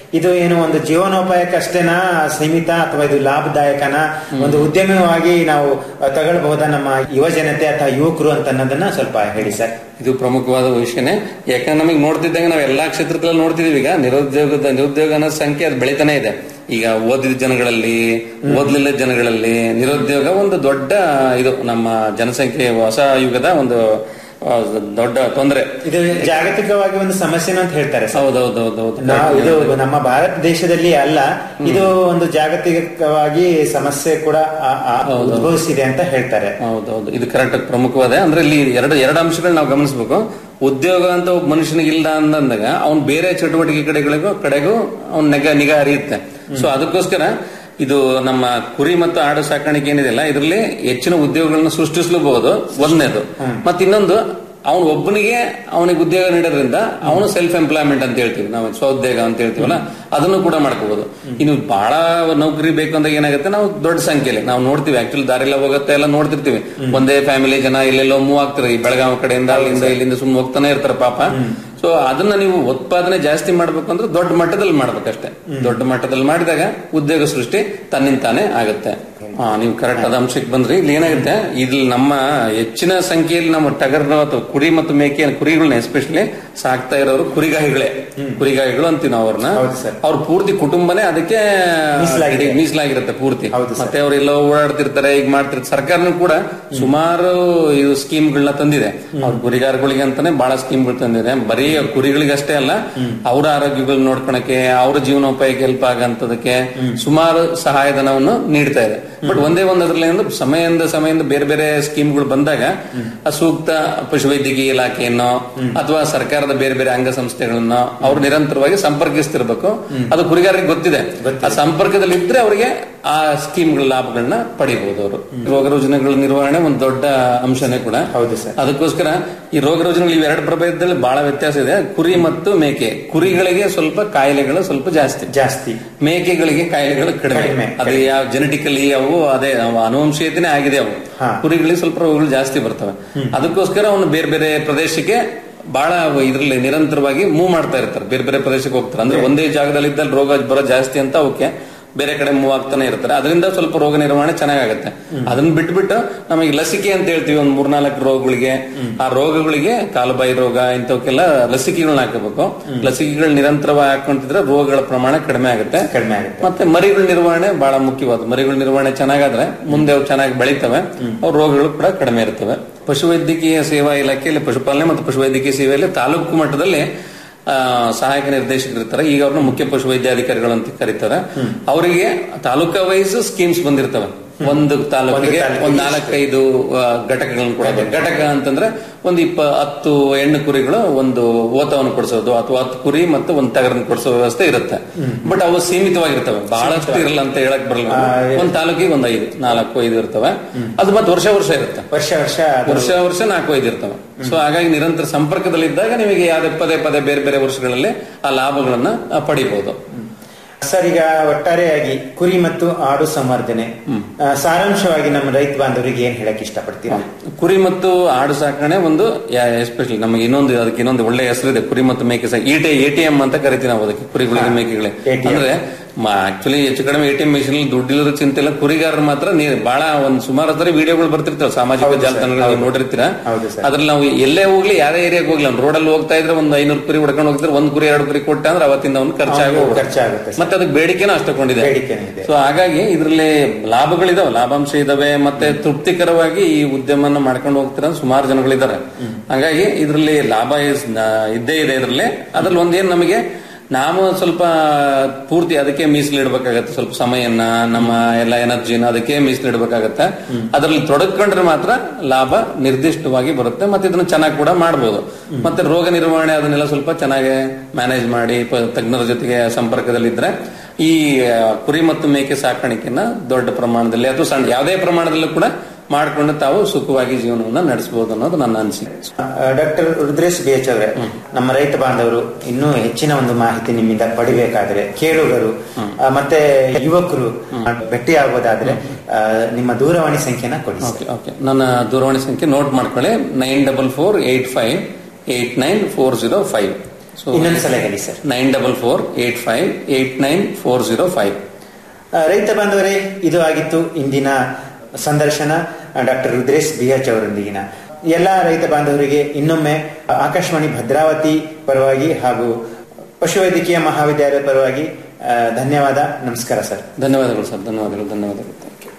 ಇದು ಏನು ಒಂದು ಜೀವನೋಪಾಯಕ್ಕಷ್ಟೇನಾ ಸೀಮಿತ ಅಥವಾ ಇದು ಲಾಭದಾಯಕನ ಒಂದು ಉದ್ಯಮವಾಗಿ ನಾವು ಅಹ್, ತಗೊಳ್ಬಹುದಾ ನಮ್ಮ ಯುವ ಜನತೆ ಅಥವಾ ಯುವಕರು ಅಂತ ಅನ್ನೋದನ್ನ ಸ್ವಲ್ಪ ಹೇಳಿ ಸರ್ ಇದು ಪ್ರಮುಖವಾದ ವಿಷಯನೇ ಯಾಕಂದ್ರೆ ನಮಗೆ ನೋಡ್ತಿದ್ದಂಗೆ ನಾವು ಎಲ್ಲಾ ಕ್ಷೇತ್ರಗಳಲ್ಲಿ ನೋಡ್ತಿದೀವಿ ಈಗ ನಿರುದ್ಯೋಗದ ನಿರುದ್ಯೋಗ ಅನ್ನೋ ಸಂಖ್ಯೆ ಅದು ಬೆಳಿತಾನೆ ಇದೆ ಈಗ ಓದಿದ ಜನಗಳಲ್ಲಿ ಓದ್ಲಿಲ್ಲ ಜನಗಳಲ್ಲಿ ನಿರುದ್ಯೋಗ ಒಂದು ದೊಡ್ಡ ಇದು ನಮ್ಮ ಜನಸಂಖ್ಯೆ ಹೊಸ ಯುಗದ ಒಂದು ಆ, ದೊಡ್ಡ ತೊಂದರೆ ಇದು ಜಾಗತಿಕವಾಗಿ ಒಂದು ಸಮಸ್ಯೆನೂ ಅಂತ ಹೇಳ್ತಾರೆ ಸರ್. ಹೌದೌದೌದೌದು ನಾವು ಇದು ನಮ್ಮ ಭಾರತ ದೇಶದಲ್ಲಿ ಅಲ್ಲ ಇದು ಒಂದು ಜಾಗತಿಕವಾಗಿ ಸಮಸ್ಯೆ ಕೂಡ ಆ- ಆ ಉದ್ಭವಿಸಿದೆ ಅಂತ ಹೇಳ್ತಾರೆ ಹೌದೌದು ಇದು ಕರೆಕ್ಟ್ ಪ್ರಮುಖವಾದ ಅಂದ್ರೆ ಇಲ್ಲಿ ಎರಡು ಎರಡು ಅಂಶಗಳು ನಾವು ಗಮನಿಸಬೇಕು ಉದ್ಯೋಗ ಅಂತ ಒಬ್ಬ ಮನುಷ್ಯನಿಗೆ ಇಲ್ಲ ಅಂದಾಗ ಅವ್ನ್ ಬೇರೆ ಚಟುವಟಿಕೆ ಕಡೆಗಳಿಗೂ ಕಡೆಗೂ ಅವ್ನ ನಿಗಾ ನಿಗಾ ಹರಿಯುತ್ತೆ ಸೊ ಅದಕ್ಕೋಸ್ಕರ ಇದು ನಮ್ಮ ಕುರಿ ಮತ್ತು ಆಡು ಸಾಕಾಣಿಕೆ ಏನಿದೆಯಲ್ಲ ಇದರಲ್ಲಿ ಹೆಚ್ಚಿನ ಉದ್ಯೋಗಗಳನ್ನ ಸೃಷ್ಟಿಸಲೂಬಹುದು ಒಂದನೇದು ಮತ್ತೆ ಇನ್ನೊಂದು ಅವನು ಒಬ್ಬನಿಗೆ ಅವನಿಗೆ ಉದ್ಯೋಗ ನೀಡೋದ್ರಿಂದ ಅವನು ಸೆಲ್ಫ್ ಎಂಪ್ಲಾಯ್ಮೆಂಟ್ ಅಂತ ಹೇಳ್ತೀವಿ ನಾವು ಸ್ವಉದ್ಯೋಗ ಅಂತ ಹೇಳ್ತೀವಲ್ಲ ಅದನ್ನು ಕೂಡ ಮಾಡ್ಕೋಬಹುದು ಇನ್ನು ಬಹಳ ನೌಕರಿ ಬೇಕು ಅಂದಾಗ ಏನಾಗುತ್ತೆ ನಾವು ದೊಡ್ಡ ಸಂಖ್ಯೆಯಲ್ಲಿ ನಾವು ನೋಡ್ತೀವಿ ಆಕ್ಚುಲಿ ದಾರಿಲ್ಲ ಹೋಗುತ್ತೆ ಎಲ್ಲ ನೋಡ್ತಿರ್ತೀವಿ ಒಂದೇ ಫ್ಯಾಮಿಲಿ ಜನ ಎಲ್ಲೆಲ್ಲೋ ಮೂವ್ ಆಗ್ತಾರೆ ಈ ಬೆಳಗಾವಿ ಕಡೆಯಿಂದ ಅಲ್ಲಿಂದ ಇಲ್ಲಿಂದ ಸುಮ್ಮನೆ ಹೋಗ್ತಾನೆ ಇರ್ತಾರೆ ಪಾಪ ಸೊ ಅದನ್ನ ನೀವು ಉತ್ಪಾದನೆ ಜಾಸ್ತಿ ಮಾಡ್ಬೇಕು ಅಂದ್ರೆ ದೊಡ್ಡ ಮಟ್ಟದಲ್ಲಿ ಮಾಡ್ಬೇಕಷ್ಟೇ ದೊಡ್ಡ ಮಟ್ಟದಲ್ಲಿ ಮಾಡಿದಾಗ ಉದ್ಯೋಗ ಸೃಷ್ಟಿ ತನ್ನಿಂತಾನೆ ಆಗುತ್ತೆ ಹಾ ನೀವು ಕರೆಕ್ಟ್ ಅದ ಅಂಶಕ್ಕೆ ಬಂದ್ರಿ ಇಲ್ಲಿ ಏನಾಗುತ್ತೆ ಇಲ್ಲಿ ನಮ್ಮ ಹೆಚ್ಚಿನ ಸಂಖ್ಯೆಯಲ್ಲಿ ನಮ್ಮ ಟಗರ್ ಅಥವಾ ಕುರಿ ಮತ್ತು ಮೇಕೆ ಕುರಿಗಳನ್ನ ಎಸ್ಪೆಷಲಿ ಸಾಕ್ತಾ ಇರೋರು ಕುರಿಗಾಹಿಗಳೇ ಕುರಿಗಾಹಿಗಳು ಅಂತೀವಿ ನಾವು ಅವ್ರನ್ನ ಅವ್ರ ಪೂರ್ತಿ ಕುಟುಂಬನೇ ಅದಕ್ಕೆ ಮೀಸಲಾಗಿದೆ. ಮೀಸಲಾಗಿರುತ್ತೆ ಪೂರ್ತಿ ಮತ್ತೆ ಅವರೆಲ್ಲ ಓಡಾಡ್ತಿರ್ತಾರೆ ಈಗ ಮಾಡ್ತಿರ್ತಾರೆ ಸರ್ಕಾರನೂ ಕೂಡ ಸುಮಾರು ಇದು ಸ್ಕೀಮ್ಗಳನ್ನ ತಂದಿದೆ ಅವ್ರ ಕುರಿಗಾರಗಳಿಗೆ ಅಂತಾನೆ ಬಹಳ ಸ್ಕೀಮ್ಗಳು ತಂದಿದೆ ಬರೀ ಕುರಿಗಳಿಗೆ ಅಷ್ಟೇ ಅಲ್ಲ ಅವ್ರ ಆರೋಗ್ಯಗಳು ನೋಡ್ಕೊಳಕ್ಕೆ ಅವ್ರ ಜೀವನೋಪಾಯಕ್ಕೆ ಹೆಲ್ಪ್ ಆಗಂತದಕ್ಕೆ ಸುಮಾರು ಸಹಾಯಧನವನ್ನು ನೀಡ್ತಾ ಇದೆ ಬಟ್ ಒಂದೇ ಒಂದು ಅದ್ರಲ್ಲಿ ಅಂದ್ರೆ ಸಮಯದಿಂದ ಸಮಯದಿಂದ ಬೇರೆ ಬೇರೆ ಸ್ಕೀಮ್ಗಳು ಬಂದಾಗ ಆ ಸೂಕ್ತ ಪಶುವೈದ್ಯಕೀಯ ಇಲಾಖೆಯನ್ನು ಅಥವಾ ಸರ್ಕಾರದ ಬೇರೆ ಬೇರೆ ಅಂಗಸಂಸ್ಥೆಗಳನ್ನ ಅವ್ರು ನಿರಂತರವಾಗಿ ಸಂಪರ್ಕಿಸ್ತಿರ್ಬೇಕು ಅದು ಕುರಿಗಾರರಿಗೆ ಗೊತ್ತಿದೆ ಆ ಸಂಪರ್ಕದಲ್ಲಿ ಇದ್ರೆ ಅವರಿಗೆ ಆ ಸ್ಕೀಮ್ಗಳ ಲಾಭಗಳನ್ನ ಪಡಿಬಹುದು ಅವರು ರೋಗ ರುಜಿನಗಳ ನಿರ್ವಹಣೆ ಒಂದು ದೊಡ್ಡ ಅಂಶನೇ ಕೂಡ ಹೌದು ಸರ್ ಅದಕ್ಕೋಸ್ಕರ ಈ ರೋಗ ರುಜಿನಗಳು ಇವೆರಡು ಪ್ರಭೇದದಲ್ಲಿ ಬಹಳ ವ್ಯತ್ಯಾಸ ಇದೆ ಕುರಿ ಮತ್ತು ಮೇಕೆ ಕುರಿಗಳಿಗೆ ಸ್ವಲ್ಪ ಕಾಯಿಲೆಗಳು ಸ್ವಲ್ಪ ಜಾಸ್ತಿ ಜಾಸ್ತಿ ಮೇಕೆಗಳಿಗೆ ಕಾಯಿಲೆಗಳು ಕಡಿಮೆ ಅದು ಯಾವ ಜೆನೆಟಿಕಲಿ ಅವು ಅದೇ ಅವು ಅನುವಂಶೀಯತೆನೇ ಆಗಿದೆ ಅವು ಕುರಿಗಳಿಗೆ ಸ್ವಲ್ಪ ರೋಗಗಳು ಜಾಸ್ತಿ ಬರ್ತವೆ ಅದಕ್ಕೋಸ್ಕರ ಅವನು ಬೇರೆ ಬೇರೆ ಪ್ರದೇಶಕ್ಕೆ ಬಹಳ ಇದ್ರಲ್ಲಿ ನಿರಂತರವಾಗಿ ಮೂವ್ ಮಾಡ್ತಾ ಇರ್ತಾರೆ ಬೇರೆ ಬೇರೆ ಪ್ರದೇಶಕ್ಕೆ ಹೋಗ್ತಾರೆ ಅಂದ್ರೆ ಒಂದೇ ಜಾಗದಲ್ಲಿ ಇದ್ದಲ್ಲಿ ರೋಗ ಬರೋ ಜಾಸ್ತಿ ಅಂತ ಅವಕ್ಕೆ ಬೇರೆ ಕಡೆ ಮೂವ್ ಆಗ್ತಾನೆ ಇರ್ತಾರೆ ಅದರಿಂದ ಸ್ವಲ್ಪ ರೋಗ ನಿರ್ವಹಣೆ ಚೆನ್ನಾಗುತ್ತೆ ಅದನ್ನ ಬಿಟ್ಬಿಟ್ಟು ನಮಗೆ ಲಸಿಕೆ ಅಂತ ಹೇಳ್ತೀವಿ ಒಂದ್ ಮೂರ್ನಾಲ್ಕು ರೋಗಗಳಿಗೆ ಆ ರೋಗಗಳಿಗೆ ಕಾಲುಬಾಯಿ ರೋಗ ಇಂಥವಕ್ಕೆಲ್ಲ ಲಸಿಕೆಗಳನ್ನ ಹಾಕಬೇಕು ಲಸಿಕೆಗಳು ನಿರಂತರವಾಗಿ ಹಾಕೊಂತಿದ್ರೆ ರೋಗಗಳ ಪ್ರಮಾಣ ಕಡಿಮೆ ಆಗುತ್ತೆ ಕಡಿಮೆ ಆಗುತ್ತೆ ಮತ್ತೆ ಮರಿಗಳ ನಿರ್ವಹಣೆ ಬಹಳ ಮುಖ್ಯವಾದ ಮರಿಗಳ ನಿರ್ವಹಣೆ ಚೆನ್ನಾಗಾದ್ರೆ ಮುಂದೆ ಅವು ಚೆನ್ನಾಗಿ ಬೆಳಿತವೆ ಅವ್ರ ರೋಗಗಳು ಕೂಡ ಕಡಿಮೆ ಇರ್ತವೆ ಪಶುವೈದ್ಯಕೀಯ ಸೇವಾ ಇಲಾಖೆಯಲ್ಲಿ ಪಶುಪಾಲನೆ ಮತ್ತು ಪಶುವೈದ್ಯಕೀಯ ಸೇವೆಯಲ್ಲಿ ತಾಲೂಕು ಮಟ್ಟದಲ್ಲಿ ಆ, ಸಹಾಯಕ ನಿರ್ದೇಶಕರು ಇರ್ತಾರೆ ಈಗ ಅವ್ರನ್ನ ಮುಖ್ಯ ಪಶುವೈದ್ಯಾಧಿಕಾರಿಗಳು ಅಂತ ಕರೀತಾರೆ ಅವರಿಗೆ ತಾಲೂಕಾ ವೈಸ್ ಸ್ಕೀಮ್ಸ್ ಬಂದಿರ್ತವೆ ಒಂದು ತಾಲೂಕಿಗೆ ಒಂದ್ ನಾಲ್ಕೈದು ಆ, ಘಟಕಗಳನ್ನು ಕೊಡೋದು ಘಟಕ ಅಂತಂದ್ರೆ ಒಂದು ಇಪ್ಪ ಹತ್ತು ಹೆಣ್ಣು ಕುರಿಗಳು ಒಂದು ಓತವನ್ನು ಕೊಡಿಸೋದು ಅಥವಾ ಹತ್ತು ಕುರಿ ಮತ್ತು ಒಂದು ಟಗರನ್ನು ಕೊಡಿಸೋ ವ್ಯವಸ್ಥೆ ಇರುತ್ತೆ ಬಟ್ ಅವು ಸೀಮಿತವಾಗಿರ್ತವೆ ಬಹಳಷ್ಟು ಇರಲ್ಲ ಅಂತ ಹೇಳಕ್ ಬರಲ್ಲ ಒಂದ್ ತಾಲೂಕಿಗೆ ಒಂದ್ ಐದು ನಾಲ್ಕು ಐದು ಇರ್ತವೆ ಅದು ಮತ್ತೆ ವರ್ಷ ವರ್ಷ ಇರುತ್ತೆ ವರ್ಷ ವರ್ಷ ಅದು- ವರ್ಷ ವರ್ಷ ನಾಲ್ಕು ಐದು ಇರ್ತವೆ ಸೊ ಹಾಗಾಗಿ ನಿರಂತರ ಸಂಪರ್ಕದಲ್ಲಿದ್ದಾಗ ನಿಮಗೆ ಯಾವ್ದೇ ಪದೇ ಪದೇ ಬೇರೆ ಬೇರೆ ವರ್ಷಗಳಲ್ಲಿ ಆ ಲಾಭಗಳನ್ನ ಆ, ಪಡಿಬಹುದು ಸರ್ ಈಗ ಒಟ್ಟಾರೆಯಾಗಿ ಕುರಿ ಮತ್ತು ಆಡು ಸಂವರ್ಧನೆ ಆ, ಸಾರಾಂಶವಾಗಿ ನಮ್ಮ ರೈತ ಬಾಂಧವರಿಗೆ ಏನ್ ಹೇಳಕ್ ಇಷ್ಟಪಡ್ತೀರಾ ಕುರಿ ಮತ್ತು ಆಡು ಸಾಕಣೆ ಒಂದು ಎಸ್ಪೆಷಲಿ ನಮಗೆ ಇನ್ನೊಂದು ಅದಕ್ಕೆ ಇನ್ನೊಂದು ಒಳ್ಳೆ ಹೆಸರಿದೆ ಕುರಿ ಮತ್ತು ಮೇಕೆ ಸಾಕ ಇಟೆ ಎಟಿಎಂ ಅಂತ ಕರಿತೀವಿ ನಾವು ಅದಕ್ಕೆ ಕುರಿಗಳಿಗೆ ಮೇಕೆಗಳೇ ಅಂದ್ರೆ ಆಕ್ಚುಲಿ ಹೆಚ್ಚು ಕಡಿಮೆ ಎಟಿಎಂ ಮೆಷಿನ್ ದುಡ್ಡಿಲ್ಲದ ಚಿಂತೆ ಇಲ್ಲ ಕುರಿಗಾರರು ಮಾತ್ರ ನೀರ್ ಬಹಳ ಒಂದ್ ಸುಮಾರು ಹತ್ರ ವಿಡಿಯೋಗಳು ಬರ್ತಿರ್ತಾವೆ ಸಾಮಾಜಿಕ ಜಾಲತಾಣಗಳಲ್ಲಿ ನೋಡಿರ್ತೀರಾ ಅದ್ರಲ್ಲಿ ನಾವು ಎಲ್ಲೇ ಹೋಗ್ಲಿ ಯಾರೇ ಏರಿಯಾಗೆ ಹೋಗ್ಲಿ ರೋಡ್ ಅಲ್ಲಿ ಹೋಗ್ತಾ ಇದ್ರೆ ಒಂದು ಐನೂರು ಕುರಿ ಹೊಡ್ಕೊಂಡು ಹೋಗ್ತಾರೆ ಒಂದ್ ಕುರಿ ಎರಡು ಕುರಿ ಕೊಟ್ಟ ಅಂದ್ರೆ ಅವತ್ತಿಂದ ಒಂದು ಖರ್ಚಾಗಿ ಹೌದು, ಖರ್ಚಾಗುತ್ತೆ ಮತ್ತೆ ಅದಕ್ಕೆ ಬೇಡಿಕೆನೂ ಅಷ್ಟಕೊಂಡಿದೆ ಬೇಡಿಕೆನೂ ಇದೆ. ಸೊ ಹಾಗಾಗಿ ಇದರಲ್ಲಿ ಲಾಭಗಳಿದಾವೆ ಲಾಭಾಂಶ ಇದಾವೆ ಮತ್ತೆ ತೃಪ್ತಿಕರವಾಗಿ ಈ ಉದ್ಯಮನ ಮಾಡ್ಕೊಂಡು ಹೋಗ್ತಿರೋ ಸುಮಾರು ಜನಗಳಿದ್ದಾರೆ ಹಾಗಾಗಿ ಇದರಲ್ಲಿ ಲಾಭ is- ನ- ಇದ್ದೇ ಇದೆ ಇದರಲ್ಲಿ ಅದ್ರಲ್ಲಿ ಒಂದೇನ್ ನಮಗೆ ನಾವು ಸ್ವಲ್ಪ ಪೂರ್ತಿ ಅದಕ್ಕೆ ಮೀಸಲಿಡ್ಬೇಕಾಗತ್ತೆ ಸ್ವಲ್ಪ ಸಮಯನ ನಮ್ಮ ಎಲ್ಲ ಎನರ್ಜಿನ ಅದಕ್ಕೆ ಮೀಸಲಿಡ್ಬೇಕಾಗತ್ತೆ ಅದರಲ್ಲಿ ತೊಡಕೊಂಡ್ರೆ ಮಾತ್ರ ಲಾಭ ನಿರ್ದಿಷ್ಟವಾಗಿ ಬರುತ್ತೆ ಮತ್ತೆ ಇದನ್ನ ಚೆನ್ನಾಗಿ ಕೂಡ ಮಾಡ್ಬೋದು ಮತ್ತೆ ರೋಗ ನಿರ್ವಹಣೆ ಅದನ್ನೆಲ್ಲ ಸ್ವಲ್ಪ ಚೆನ್ನಾಗಿ ಮ್ಯಾನೇಜ್ ಮಾಡಿ ಪ- ತಜ್ಞರ ಜೊತೆಗೆ ಸಂಪರ್ಕದಲ್ಲಿದ್ರೆ ಈ ಆ, ಕುರಿ ಮತ್ತು ಮೇಕೆ ಸಾಕಾಣಿಕೆನ ದೊಡ್ಡ ಪ್ರಮಾಣದಲ್ಲಿ ಅಥವಾ ಸಣ್ಣ ಯಾವುದೇ ಪ್ರಮಾಣದಲ್ಲೂ ಕೂಡ ಮಾಡ್ಕೊಂಡು ತಾವು ಸುಖವಾಗಿ ಜೀವನವನ್ನ ನಡೆಸಬಹುದು ಅನ್ನೋದು ನನ್ನ ಅನಿಸಿಕೆ ಡಾಕ್ಟರ್ ರುದ್ರೇಶ್ ಬಿ ಎಚ್ ಅವರೇ ನಮ್ಮ ರೈತ ಬಾಂಧವರು ಇನ್ನೂ ಹೆಚ್ಚಿನ ಒಂದು ಮಾಹಿತಿ ನಿಮ್ಮಿಂದ ಪಡಿಬೇಕಾದ್ರೆ ಕೇಳುಗರು ಆ, ಮತ್ತೆ ಯುವಕರು ಭೇಟಿ ಆಗೋದಾದ್ರೆ ಆ, ನಿಮ್ಮ ದೂರವಾಣಿ ಸಂಖ್ಯೆನ ಕೊಡಿ ಸರ್. ಓಕೆ ನನ್ನ ದೂರವಾಣಿ ಸಂಖ್ಯೆ ನೋಟ್ ಮಾಡ್ಕೊಳ್ಳಿ nine double four eight five eight nine four zero five ಇನ್ನೊಂದ್ಸಲ ಹೇಳಿ sir nine double four eight five eight nine four zero five ಆ, ರೈತ ಬಾಂಧವರೇ ಇದು ಆಗಿತ್ತು ಇಂದಿನ ಸಂದರ್ಶನ ಡಾಕ್ಟರ್ ರುದ್ರೇಶ್ ಬಿಎಚ್ ಅವರೊಂದಿಗಿನ ಎಲ್ಲ ರೈತ ಬಾಂಧವರಿಗೆ ಇನ್ನೊಮ್ಮೆ ಆಕಾಶವಾಣಿ ಭದ್ರಾವತಿ ಪರವಾಗಿ ಹಾಗೂ ಪಶುವೈದ್ಯಕೀಯ ಮಹಾವಿದ್ಯಾಲಯ ಪರವಾಗಿ ಆ, ಧನ್ಯವಾದ ನಮಸ್ಕಾರ ಸರ್ ಧನ್ಯವಾದಗಳು ಸರ್ ಧನ್ಯವಾದಗಳು ಧನ್ಯವಾದಗಳು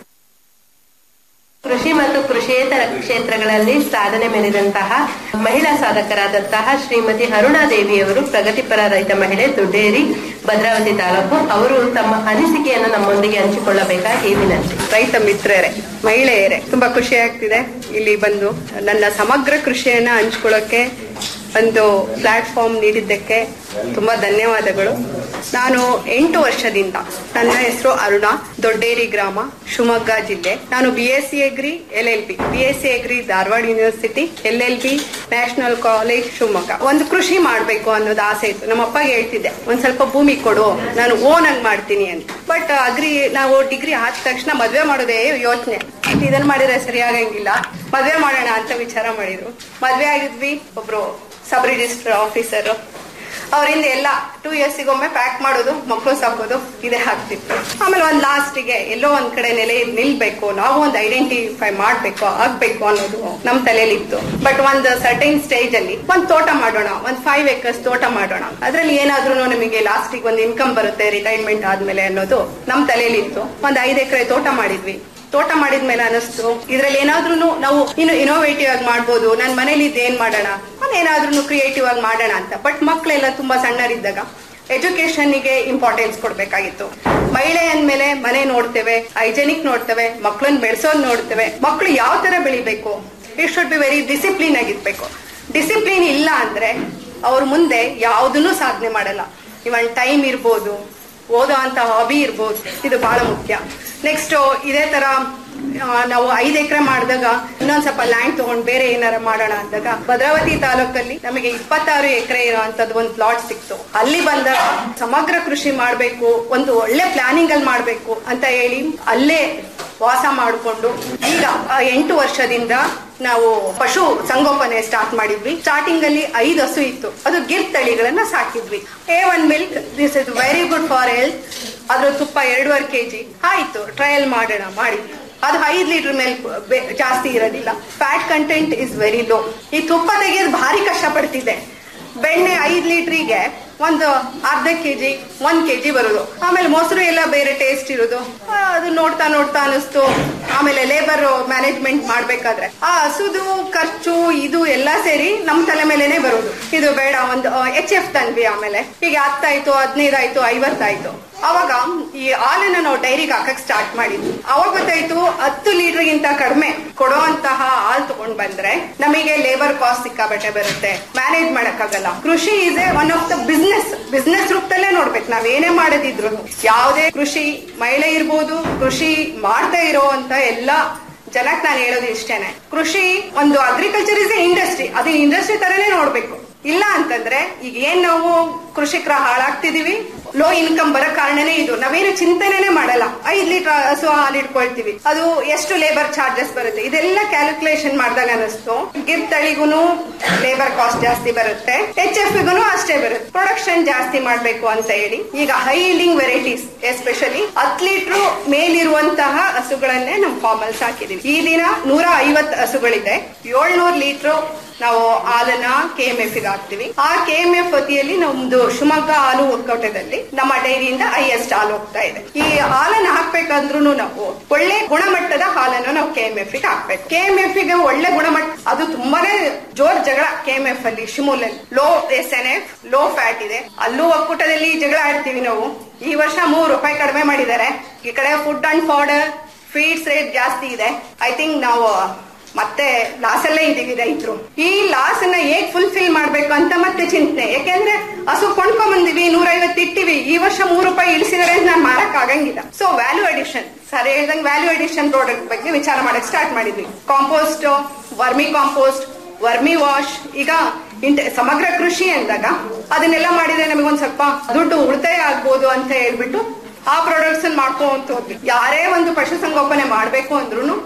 ಕೃಷಿ ಮತ್ತು ಕೃಷಿಯೇತರ ಕ್ಷೇತ್ರಗಳಲ್ಲಿ ಸಾಧನೆ ಮೆರೆದಂತಹ ಮಹಿಳಾ ಸಾಧಕರಾದಂತಹ ಶ್ರೀಮತಿ ಅರುಣಾದೇವಿಯವರು ಪ್ರಗತಿಪರ ರೈತ ಮಹಿಳೆ ದುಡ್ಡೇರಿ ಭದ್ರಾವತಿ ತಾಲೂಕು ಅವರು ತಮ್ಮ ಅನಿಸಿಕೆಯನ್ನು ನಮ್ಮೊಂದಿಗೆ ಹಂಚಿಕೊಳ್ಳಬೇಕಾಗಿ ವಿನಂತಿ ರೈತ ಮಿತ್ರರೇ ಮಹಿಳೆಯರೇ ತುಂಬಾ ಖುಷಿ ಆಗ್ತಿದೆ ಇಲ್ಲಿ ಬಂದು ನನ್ನ ಸಮಗ್ರ ಕೃಷಿಯನ್ನ ಹಂಚ್ಕೊಳ್ಳೋಕೆ ಒಂದು ಪ್ಲಾಟ್ಫಾರ್ಮ್ ನೀಡಿದ್ದಕ್ಕೆ ತುಂಬಾ ಧನ್ಯವಾದಗಳು ನಾನು ಎಂಟು ವರ್ಷದಿಂದ ನನ್ನ ಹೆಸರು ಅರುಣಾ ದೊಡ್ಡೇರಿ ಗ್ರಾಮ ಶಿವಮೊಗ್ಗ ಜಿಲ್ಲೆ ನಾನು B S C agri L L B B S C agri Dharwad university L L B national college Shivamogga ಒಂದು ಕೃಷಿ ಮಾಡಬೇಕು ಅನ್ನೋದು ಆಸೆ ಇತ್ತು ನಮ್ಮ ಅಪ್ಪಗೆ ಹೇಳ್ತಿದ್ದೆ ಒಂದ್ ಸ್ವಲ್ಪ ಭೂಮಿ ಕೊಡು ನಾನು ಓನ್ ಆಗಿ ಮಾಡ್ತೀನಿ ಅಂತ ಬಟ್ ಅಗ್ರಿ ನಾವು ಡಿಗ್ರಿ ಆದ ತಕ್ಷಣ ಮದ್ವೆ ಮಾಡೋದೇ ಯೋಚನೆ ಇದನ್ನ ಮಾಡಿದ್ರೆ ಸರಿಯಾಗಂಗಿಲ್ಲ ಮದ್ವೆ ಮಾಡೋಣ ಅಂತ ವಿಚಾರ ಮಾಡಿದ್ರು ಮದ್ವೆ ಆಗಿದ್ವಿ ಒಬ್ರು ಸಬ್ ರಿಜಿಸ್ಟರ್ ಆಫೀಸರ್ ಅವರಿಂದ ಎಲ್ಲ ಟೂ ಇಯರ್ಸಿಗೊಮ್ಮೆ ಪ್ಯಾಕ್ ಮಾಡೋದು ಮಕ್ಕಳು ಸಾಕೋದು ಇದೇ ಆಗ್ತಿತ್ತು ಆಮೇಲೆ ಒಂದ್ ಲಾಸ್ಟಿಗೆ ಎಲ್ಲೋ ಒಂದ್ ಕಡೆ ನೆಲೆ ನಿಲ್ಬೇಕು ನಾವು ಒಂದು ಐಡೆಂಟಿಫೈ ಮಾಡ್ಬೇಕು ಆಗ್ಬೇಕು ಅನ್ನೋದು ನಮ್ ತಲೆಯಲ್ಲಿ ಇತ್ತು ಬಟ್ ಒಂದ್ ಸರ್ಟೈನ್ ಸ್ಟೇಜ್ ಅಲ್ಲಿ ಒಂದ್ ತೋಟ ಮಾಡೋಣ ಒಂದ್ ಫೈವ್ ಏಕರ್ಸ್ ತೋಟ ಮಾಡೋಣ ಅದ್ರಲ್ಲಿ ಏನಾದ್ರೂ ನಮಗೆ ಲಾಸ್ಟಿಗೆ ಒಂದು ಇನ್ಕಮ್ ಬರುತ್ತೆ ರಿಟೈರ್ಮೆಂಟ್ ಆದ್ಮೇಲೆ ಅನ್ನೋದು ನಮ್ ತಲೆಯಲ್ಲಿ ಇತ್ತು ಒಂದ್ ಐದ್ ಎಕರೆ ತೋಟ ಮಾಡಿದ್ವಿ ತೋಟ ಮಾಡಿದ್ಮೇಲೆ ಅನಿಸ್ತು ಇದ್ರಲ್ಲಿ ಏನಾದ್ರೂ ನಾವು ಇನ್ನು ಇನೋವೇಟಿವ್ ಆಗಿ ಮಾಡ್ಬೋದು ನನ್ ಮನೇಲಿ ಇದ್ದು ಏನ್ ಮಾಡೋಣ ಏನಾದ್ರೂ ಕ್ರಿಯೇಟಿವ್ ಆಗಿ ಮಾಡೋಣ ಅಂತ ಬಟ್ ಮಕ್ಕಳೆಲ್ಲ ತುಂಬಾ ಸಣ್ಣರಿದ್ದಾಗ ಎಜುಕೇಶನ್ಗೆ ಇಂಪಾರ್ಟೆನ್ಸ್ ಕೊಡ್ಬೇಕಾಗಿತ್ತು ಮಹಿಳೆ ಅಂದ್ಮೇಲೆ ಮನೆ ನೋಡ್ತೇವೆ ಹೈಜೆನಿಕ್ ನೋಡ್ತೇವೆ ಮಕ್ಕಳನ್ನ ಬೆಳೆಸೋದ್ ನೋಡ್ತೇವೆ ಮಕ್ಕಳು ಯಾವ ತರ ಬೆಳಿಬೇಕು it should be very discipline ಆಗಿರ್ಬೇಕು ಡಿಸಿಪ್ಲಿನ್ ಇಲ್ಲ ಅಂದ್ರೆ ಅವ್ರ ಮುಂದೆ ಯಾವುದನ್ನು ಸಾಧನೆ ಮಾಡಲ್ಲ ಇವನ್ ಟೈಮ್ ಇರ್ಬೋದು ಓದೋ ಅಂತ ಹಾಬಿ ಇರ್ಬೋದು ಇದು ಬಹಳ ಮುಖ್ಯ ನೆಕ್ಸ್ಟ್ ಇದೇ ತರ ಆ, ನಾವು ಐದ್ ಎಕರೆ ಮಾಡಿದಾಗ ಇನ್ನೊಂದ್ ಸ್ವಲ್ಪ ಲ್ಯಾಂಡ್ ತಗೊಂಡ್ ಬೇರೆ ಏನಾರ ಮಾಡೋಣ ಅಂದಾಗ ಭದ್ರಾವತಿ ತಾಲೂಕಲ್ಲಿ ನಮಗೆ ಇಪ್ಪತ್ತಾರು ಎಕರೆ ಇರೋಂಥದ್ದು ಒಂದು ಪ್ಲಾಟ್ ಸಿಕ್ತು ಅಲ್ಲಿ ಬಂದಾಗ ಸಮಗ್ರ ಕೃಷಿ ಮಾಡ್ಬೇಕು ಒಂದು ಒಳ್ಳೆ ಪ್ಲಾನಿಂಗ್ ಅಲ್ಲಿ ಮಾಡ್ಬೇಕು ಅಂತ ಹೇಳಿ ಅಲ್ಲೇ ವಾಸ ಮಾಡಿಕೊಂಡು ಈಗ ಆ, ಎಂಟು ವರ್ಷದಿಂದ ನಾವು ಪಶು ಸಂಗೋಪನೆ ಸ್ಟಾರ್ಟ್ ಮಾಡಿದ್ವಿ ಸ್ಟಾರ್ಟಿಂಗ್ ಅಲ್ಲಿ ಐದು ಹಸು ಇತ್ತು ಅದು ಗಿರ್ ತಳಿಗಳನ್ನ ಸಾಕಿದ್ವಿ A one milk this is very good for health ಅದ್ರ ತುಪ್ಪ ಎರಡೂವರೆ ಕೆಜಿ ಆಯ್ತು ಟ್ರಯಲ್ ಮಾಡೋಣ ಮಾಡಿದ್ವಿ ಅದು ಐದ್ ಲೀಟರ್ ಮೇಲೆ ಬೆ- ಜಾಸ್ತಿ ಇರೋದಿಲ್ಲ fat content is very low ಈ ತುಪ್ಪ ತೆಗೆಯೋದು ಭಾರಿ ಕಷ್ಟ ಪಡ್ತಿದೆ ಬೆಣ್ಣೆ ಐದ್ ಲೀಟ್ರಿಗೆ ಒಂದು ಅರ್ಧ ಕೆಜಿ ಒಂದ್ ಕೆಜಿ ಬರೋದು ಆಮೇಲೆ ಮೊಸರು ಎಲ್ಲ ಬೇರೆ ಟೇಸ್ಟ್ ಇರೋದು ಆ, ಅದು ನೋಡ್ತಾ ನೋಡ್ತಾ ಅನಿಸ್ತು ಆಮೇಲೆ ಲೇಬರ್ ಮ್ಯಾನೇಜ್ಮೆಂಟ್ ಮಾಡ್ಬೇಕಾದ್ರೆ ಆ ಹಸುದು ಖರ್ಚು ಇದು ಎಲ್ಲ ಸೇರಿ ನಮ್ ತಲೆ ಮೇಲೆನೆ ಬರೋದು ಇದು ಬೇಡ ಒಂದು ಎಚ್ ಎಫ್ ತಂದ್ವಿ ಆಮೇಲೆ ಈಗ ಹತ್ತಾಯ್ತು ಹದಿನೈದು ಆಯ್ತು ಐವತ್ತಾಯ್ತು ಅವಾಗ ಈ ಹಾಲನ್ನ ನಾವು ಡೈರಿಗೆ ಹಾಕಕ್ ಸ್ಟಾರ್ಟ್ ಮಾಡಿದ್ವಿ ಅವಾಗ ಗೊತ್ತಾಯ್ತು ಹತ್ತು ಲೀಟರ್ಗಿಂತ ಕಡಿಮೆ ಕೊಡುವಂತಹ ಹಾಲ್ ತಗೊಂಡ್ ಬಂದ್ರೆ ನಮಗೆ ಲೇಬರ್ ಕಾಸ್ಟ್ ಸಿಕ್ಕಾಬಟ್ಟೆ ಬರುತ್ತೆ ಮ್ಯಾನೇಜ್ ಮಾಡಕ್ಕಾಗಲ್ಲ ಕೃಷಿ is a one of the business business ರೂಪದಲ್ಲೇ ನೋಡ್ಬೇಕು ನಾವ್ ಏನೇ ಮಾಡೋದಿದ್ರು ಯಾವುದೇ ಕೃಷಿ ಮಹಿಳೆ ಇರ್ಬೋದು ಕೃಷಿ ಮಾಡ್ತಾ ಇರೋ ಅಂತ ಎಲ್ಲ ಜನಕ್ ನಾನು ಹೇಳೋದು ಇಷ್ಟೇನೆ ಕೃಷಿ ಒಂದು ಅಗ್ರಿಕಲ್ಚರ್ ಇಸ್ ಎ ಇಂಡಸ್ಟ್ರಿ ಅದು ಇಂಡಸ್ಟ್ರಿ ತರನೇ ನೋಡ್ಬೇಕು ಇಲ್ಲ ಅಂತಂದ್ರೆ ಈಗ ಏನ್ ನಾವು ಕೃಷಿಕರ ಹಾಳಾಗ್ತಿದೀವಿ ಲೋ ಇನ್ಕಮ್ ಬರೋ ಕಾರಣನೇ ಇದು ನಾವೇನು ಚಿಂತನೆನೇ ಮಾಡಲ್ಲ ಐದ್ ಲೀಟರ್ ಹಸು ಹಾಲು ಇಟ್ಕೊಳ್ತೀವಿ ಅದು ಎಷ್ಟು ಲೇಬರ್ ಚಾರ್ಜಸ್ ಬರುತ್ತೆ ಇದೆಲ್ಲ ಕ್ಯಾಲ್ಕುಲೇಷನ್ ಮಾಡಿದಾಗ ಅನಿಸ್ತು ಗಿರ್ ತಳಿಗೂನು ಲೇಬರ್ ಕಾಸ್ಟ್ ಜಾಸ್ತಿ ಬರುತ್ತೆ ಎಚ್ ಎಫ್ ಗೂ ಅಷ್ಟೇ ಬರುತ್ತೆ ಪ್ರೊಡಕ್ಷನ್ ಜಾಸ್ತಿ ಮಾಡ್ಬೇಕು ಅಂತ ಹೇಳಿ ಈಗ ಹೈ ಇಲ್ಡಿಂಗ್ ವೆರೈಟೀಸ್ ಎಸ್ಪೆಷಲಿ ಹತ್ ಲೀಟರ್ ಮೇಲಿರುವಂತಹ ಹಸುಗಳನ್ನೇ ನಮ್ಮ ಫಾರ್ಮ್ ಅಲ್ಲಿ ಸಾಕಿದೀವಿ ಈ ದಿನ ನೂರ ಐವತ್ತು ಹಸುಗಳಿದೆ ಏಳ್ನೂರು ಲೀಟರ್ ನಾವು ಹಾಲನ್ನ ಕೆ ಎಂ ಎಫ್ ಗೆ ಹಾಕ್ತಿವಿ ಆ ಕೆ ಎಂ ಎಫ್ ವತಿಯಲ್ಲಿ ನಮ್ದು ಶಿವಮೊಗ್ಗ ಹಾಲು ಒಕ್ಕೂಟದಲ್ಲಿ ನಮ್ಮ ಡೈರಿಯಿಂದ ಹೈಯೆಸ್ಟ್ ಹಾಲು ಹೋಗ್ತಾ ಇದೆ ಈ ಹಾಲನ್ನ ಹಾಕ್ಬೇಕಂದ್ರೂ ನಾವು ಒಳ್ಳೆ ಗುಣಮಟ್ಟದ ಹಾಲನ್ನು ನಾವು ಕೆ ಎಂ ಎಫ್ ಗೆ ಹಾಕ್ಬೇಕು ಕೆ ಎಂ ಎಫ್ ಗೆ ಒಳ್ಳೆ ಗುಣಮಟ್ಟ ಅದು ತುಂಬಾನೇ ಜೋರ್ ಜಗಳ ಕೆ ಎಂ ಎಫ್ ಅಲ್ಲಿ ಶಿಮೂಲಲ್ಲಿ low S N F low fat ಇದೆ ಅಲ್ಲೂ ಒಕ್ಕೂಟದಲ್ಲಿ ಜಗಳ ಆಡ್ತೀವಿ ನಾವು ಈ ವರ್ಷ ಮೂರು ರೂಪಾಯಿ ಕಡಿಮೆ ಮಾಡಿದ್ದಾರೆ ಈ ಕಡೆ food and powder feeds rate ಜಾಸ್ತಿ ಇದೆ ಐ ಥಿಂಕ್ ನಾವು ಮತ್ತೆ ಲಾಸ್ ಅಲ್ಲೇ ಇದೀವಿ ರೈತರು ಈ ಲಾಸ್ ಅನ್ನ ಹೇಗ್ ಫುಲ್ಫಿಲ್ ಮಾಡ್ಬೇಕು ಅಂತ ಮತ್ತೆ ಚಿಂತನೆ ಯಾಕೆಂದ್ರೆ ಹಸು ಕೊಂಡ್ಕೊಂಡ್ ಬಂದಿವಿ ನೂರೈವತ್ತು ಇಟ್ಟಿವಿ ಈ ವರ್ಷ ಮೂರು ರೂಪಾಯಿ ಇಳಿಸಿದರೆ ಅಂತ ನಾನು ಮಾರಕ್ ಆಗಂಗಿಲ್ಲ ಸೊ ವ್ಯಾಲ್ಯೂ ಅಡಿಷನ್ ಸರ್ ಹೇಳ್ದಂಗೆ ವ್ಯಾಲ್ಯೂ ಅಡಿಷನ್ ಪ್ರಾಡಕ್ಟ್ ಬಗ್ಗೆ ವಿಚಾರ ಮಾಡಕ್ ಸ್ಟಾರ್ಟ್ ಮಾಡಿದ್ವಿ compost vermi compost vermi wash ಈಗ ಇಂಟ ಸಮಗ್ರ ಕೃಷಿ ಅಂದಾಗ ಅದನ್ನೆಲ್ಲ ಮಾಡಿದ್ರೆ ನಮಗೆ ಒಂದ್ ಸ್ವಲ್ಪ ದುಡ್ಡು ಉಳಿತಾಯ ಆಗ್ಬೋದು ಅಂತ ಹೇಳ್ಬಿಟ್ಟು ಆ ಪ್ರಾಡಕ್ಟ್ಸ್ ಮಾಡ್ಕೊಂತ ಹೋದ್ವಿ ಯಾರೇ ಒಂದು ಪಶುಸಂಗೋಪನೆ ಮಾಡ್ಬೇಕು ಅಂದ್ರೂ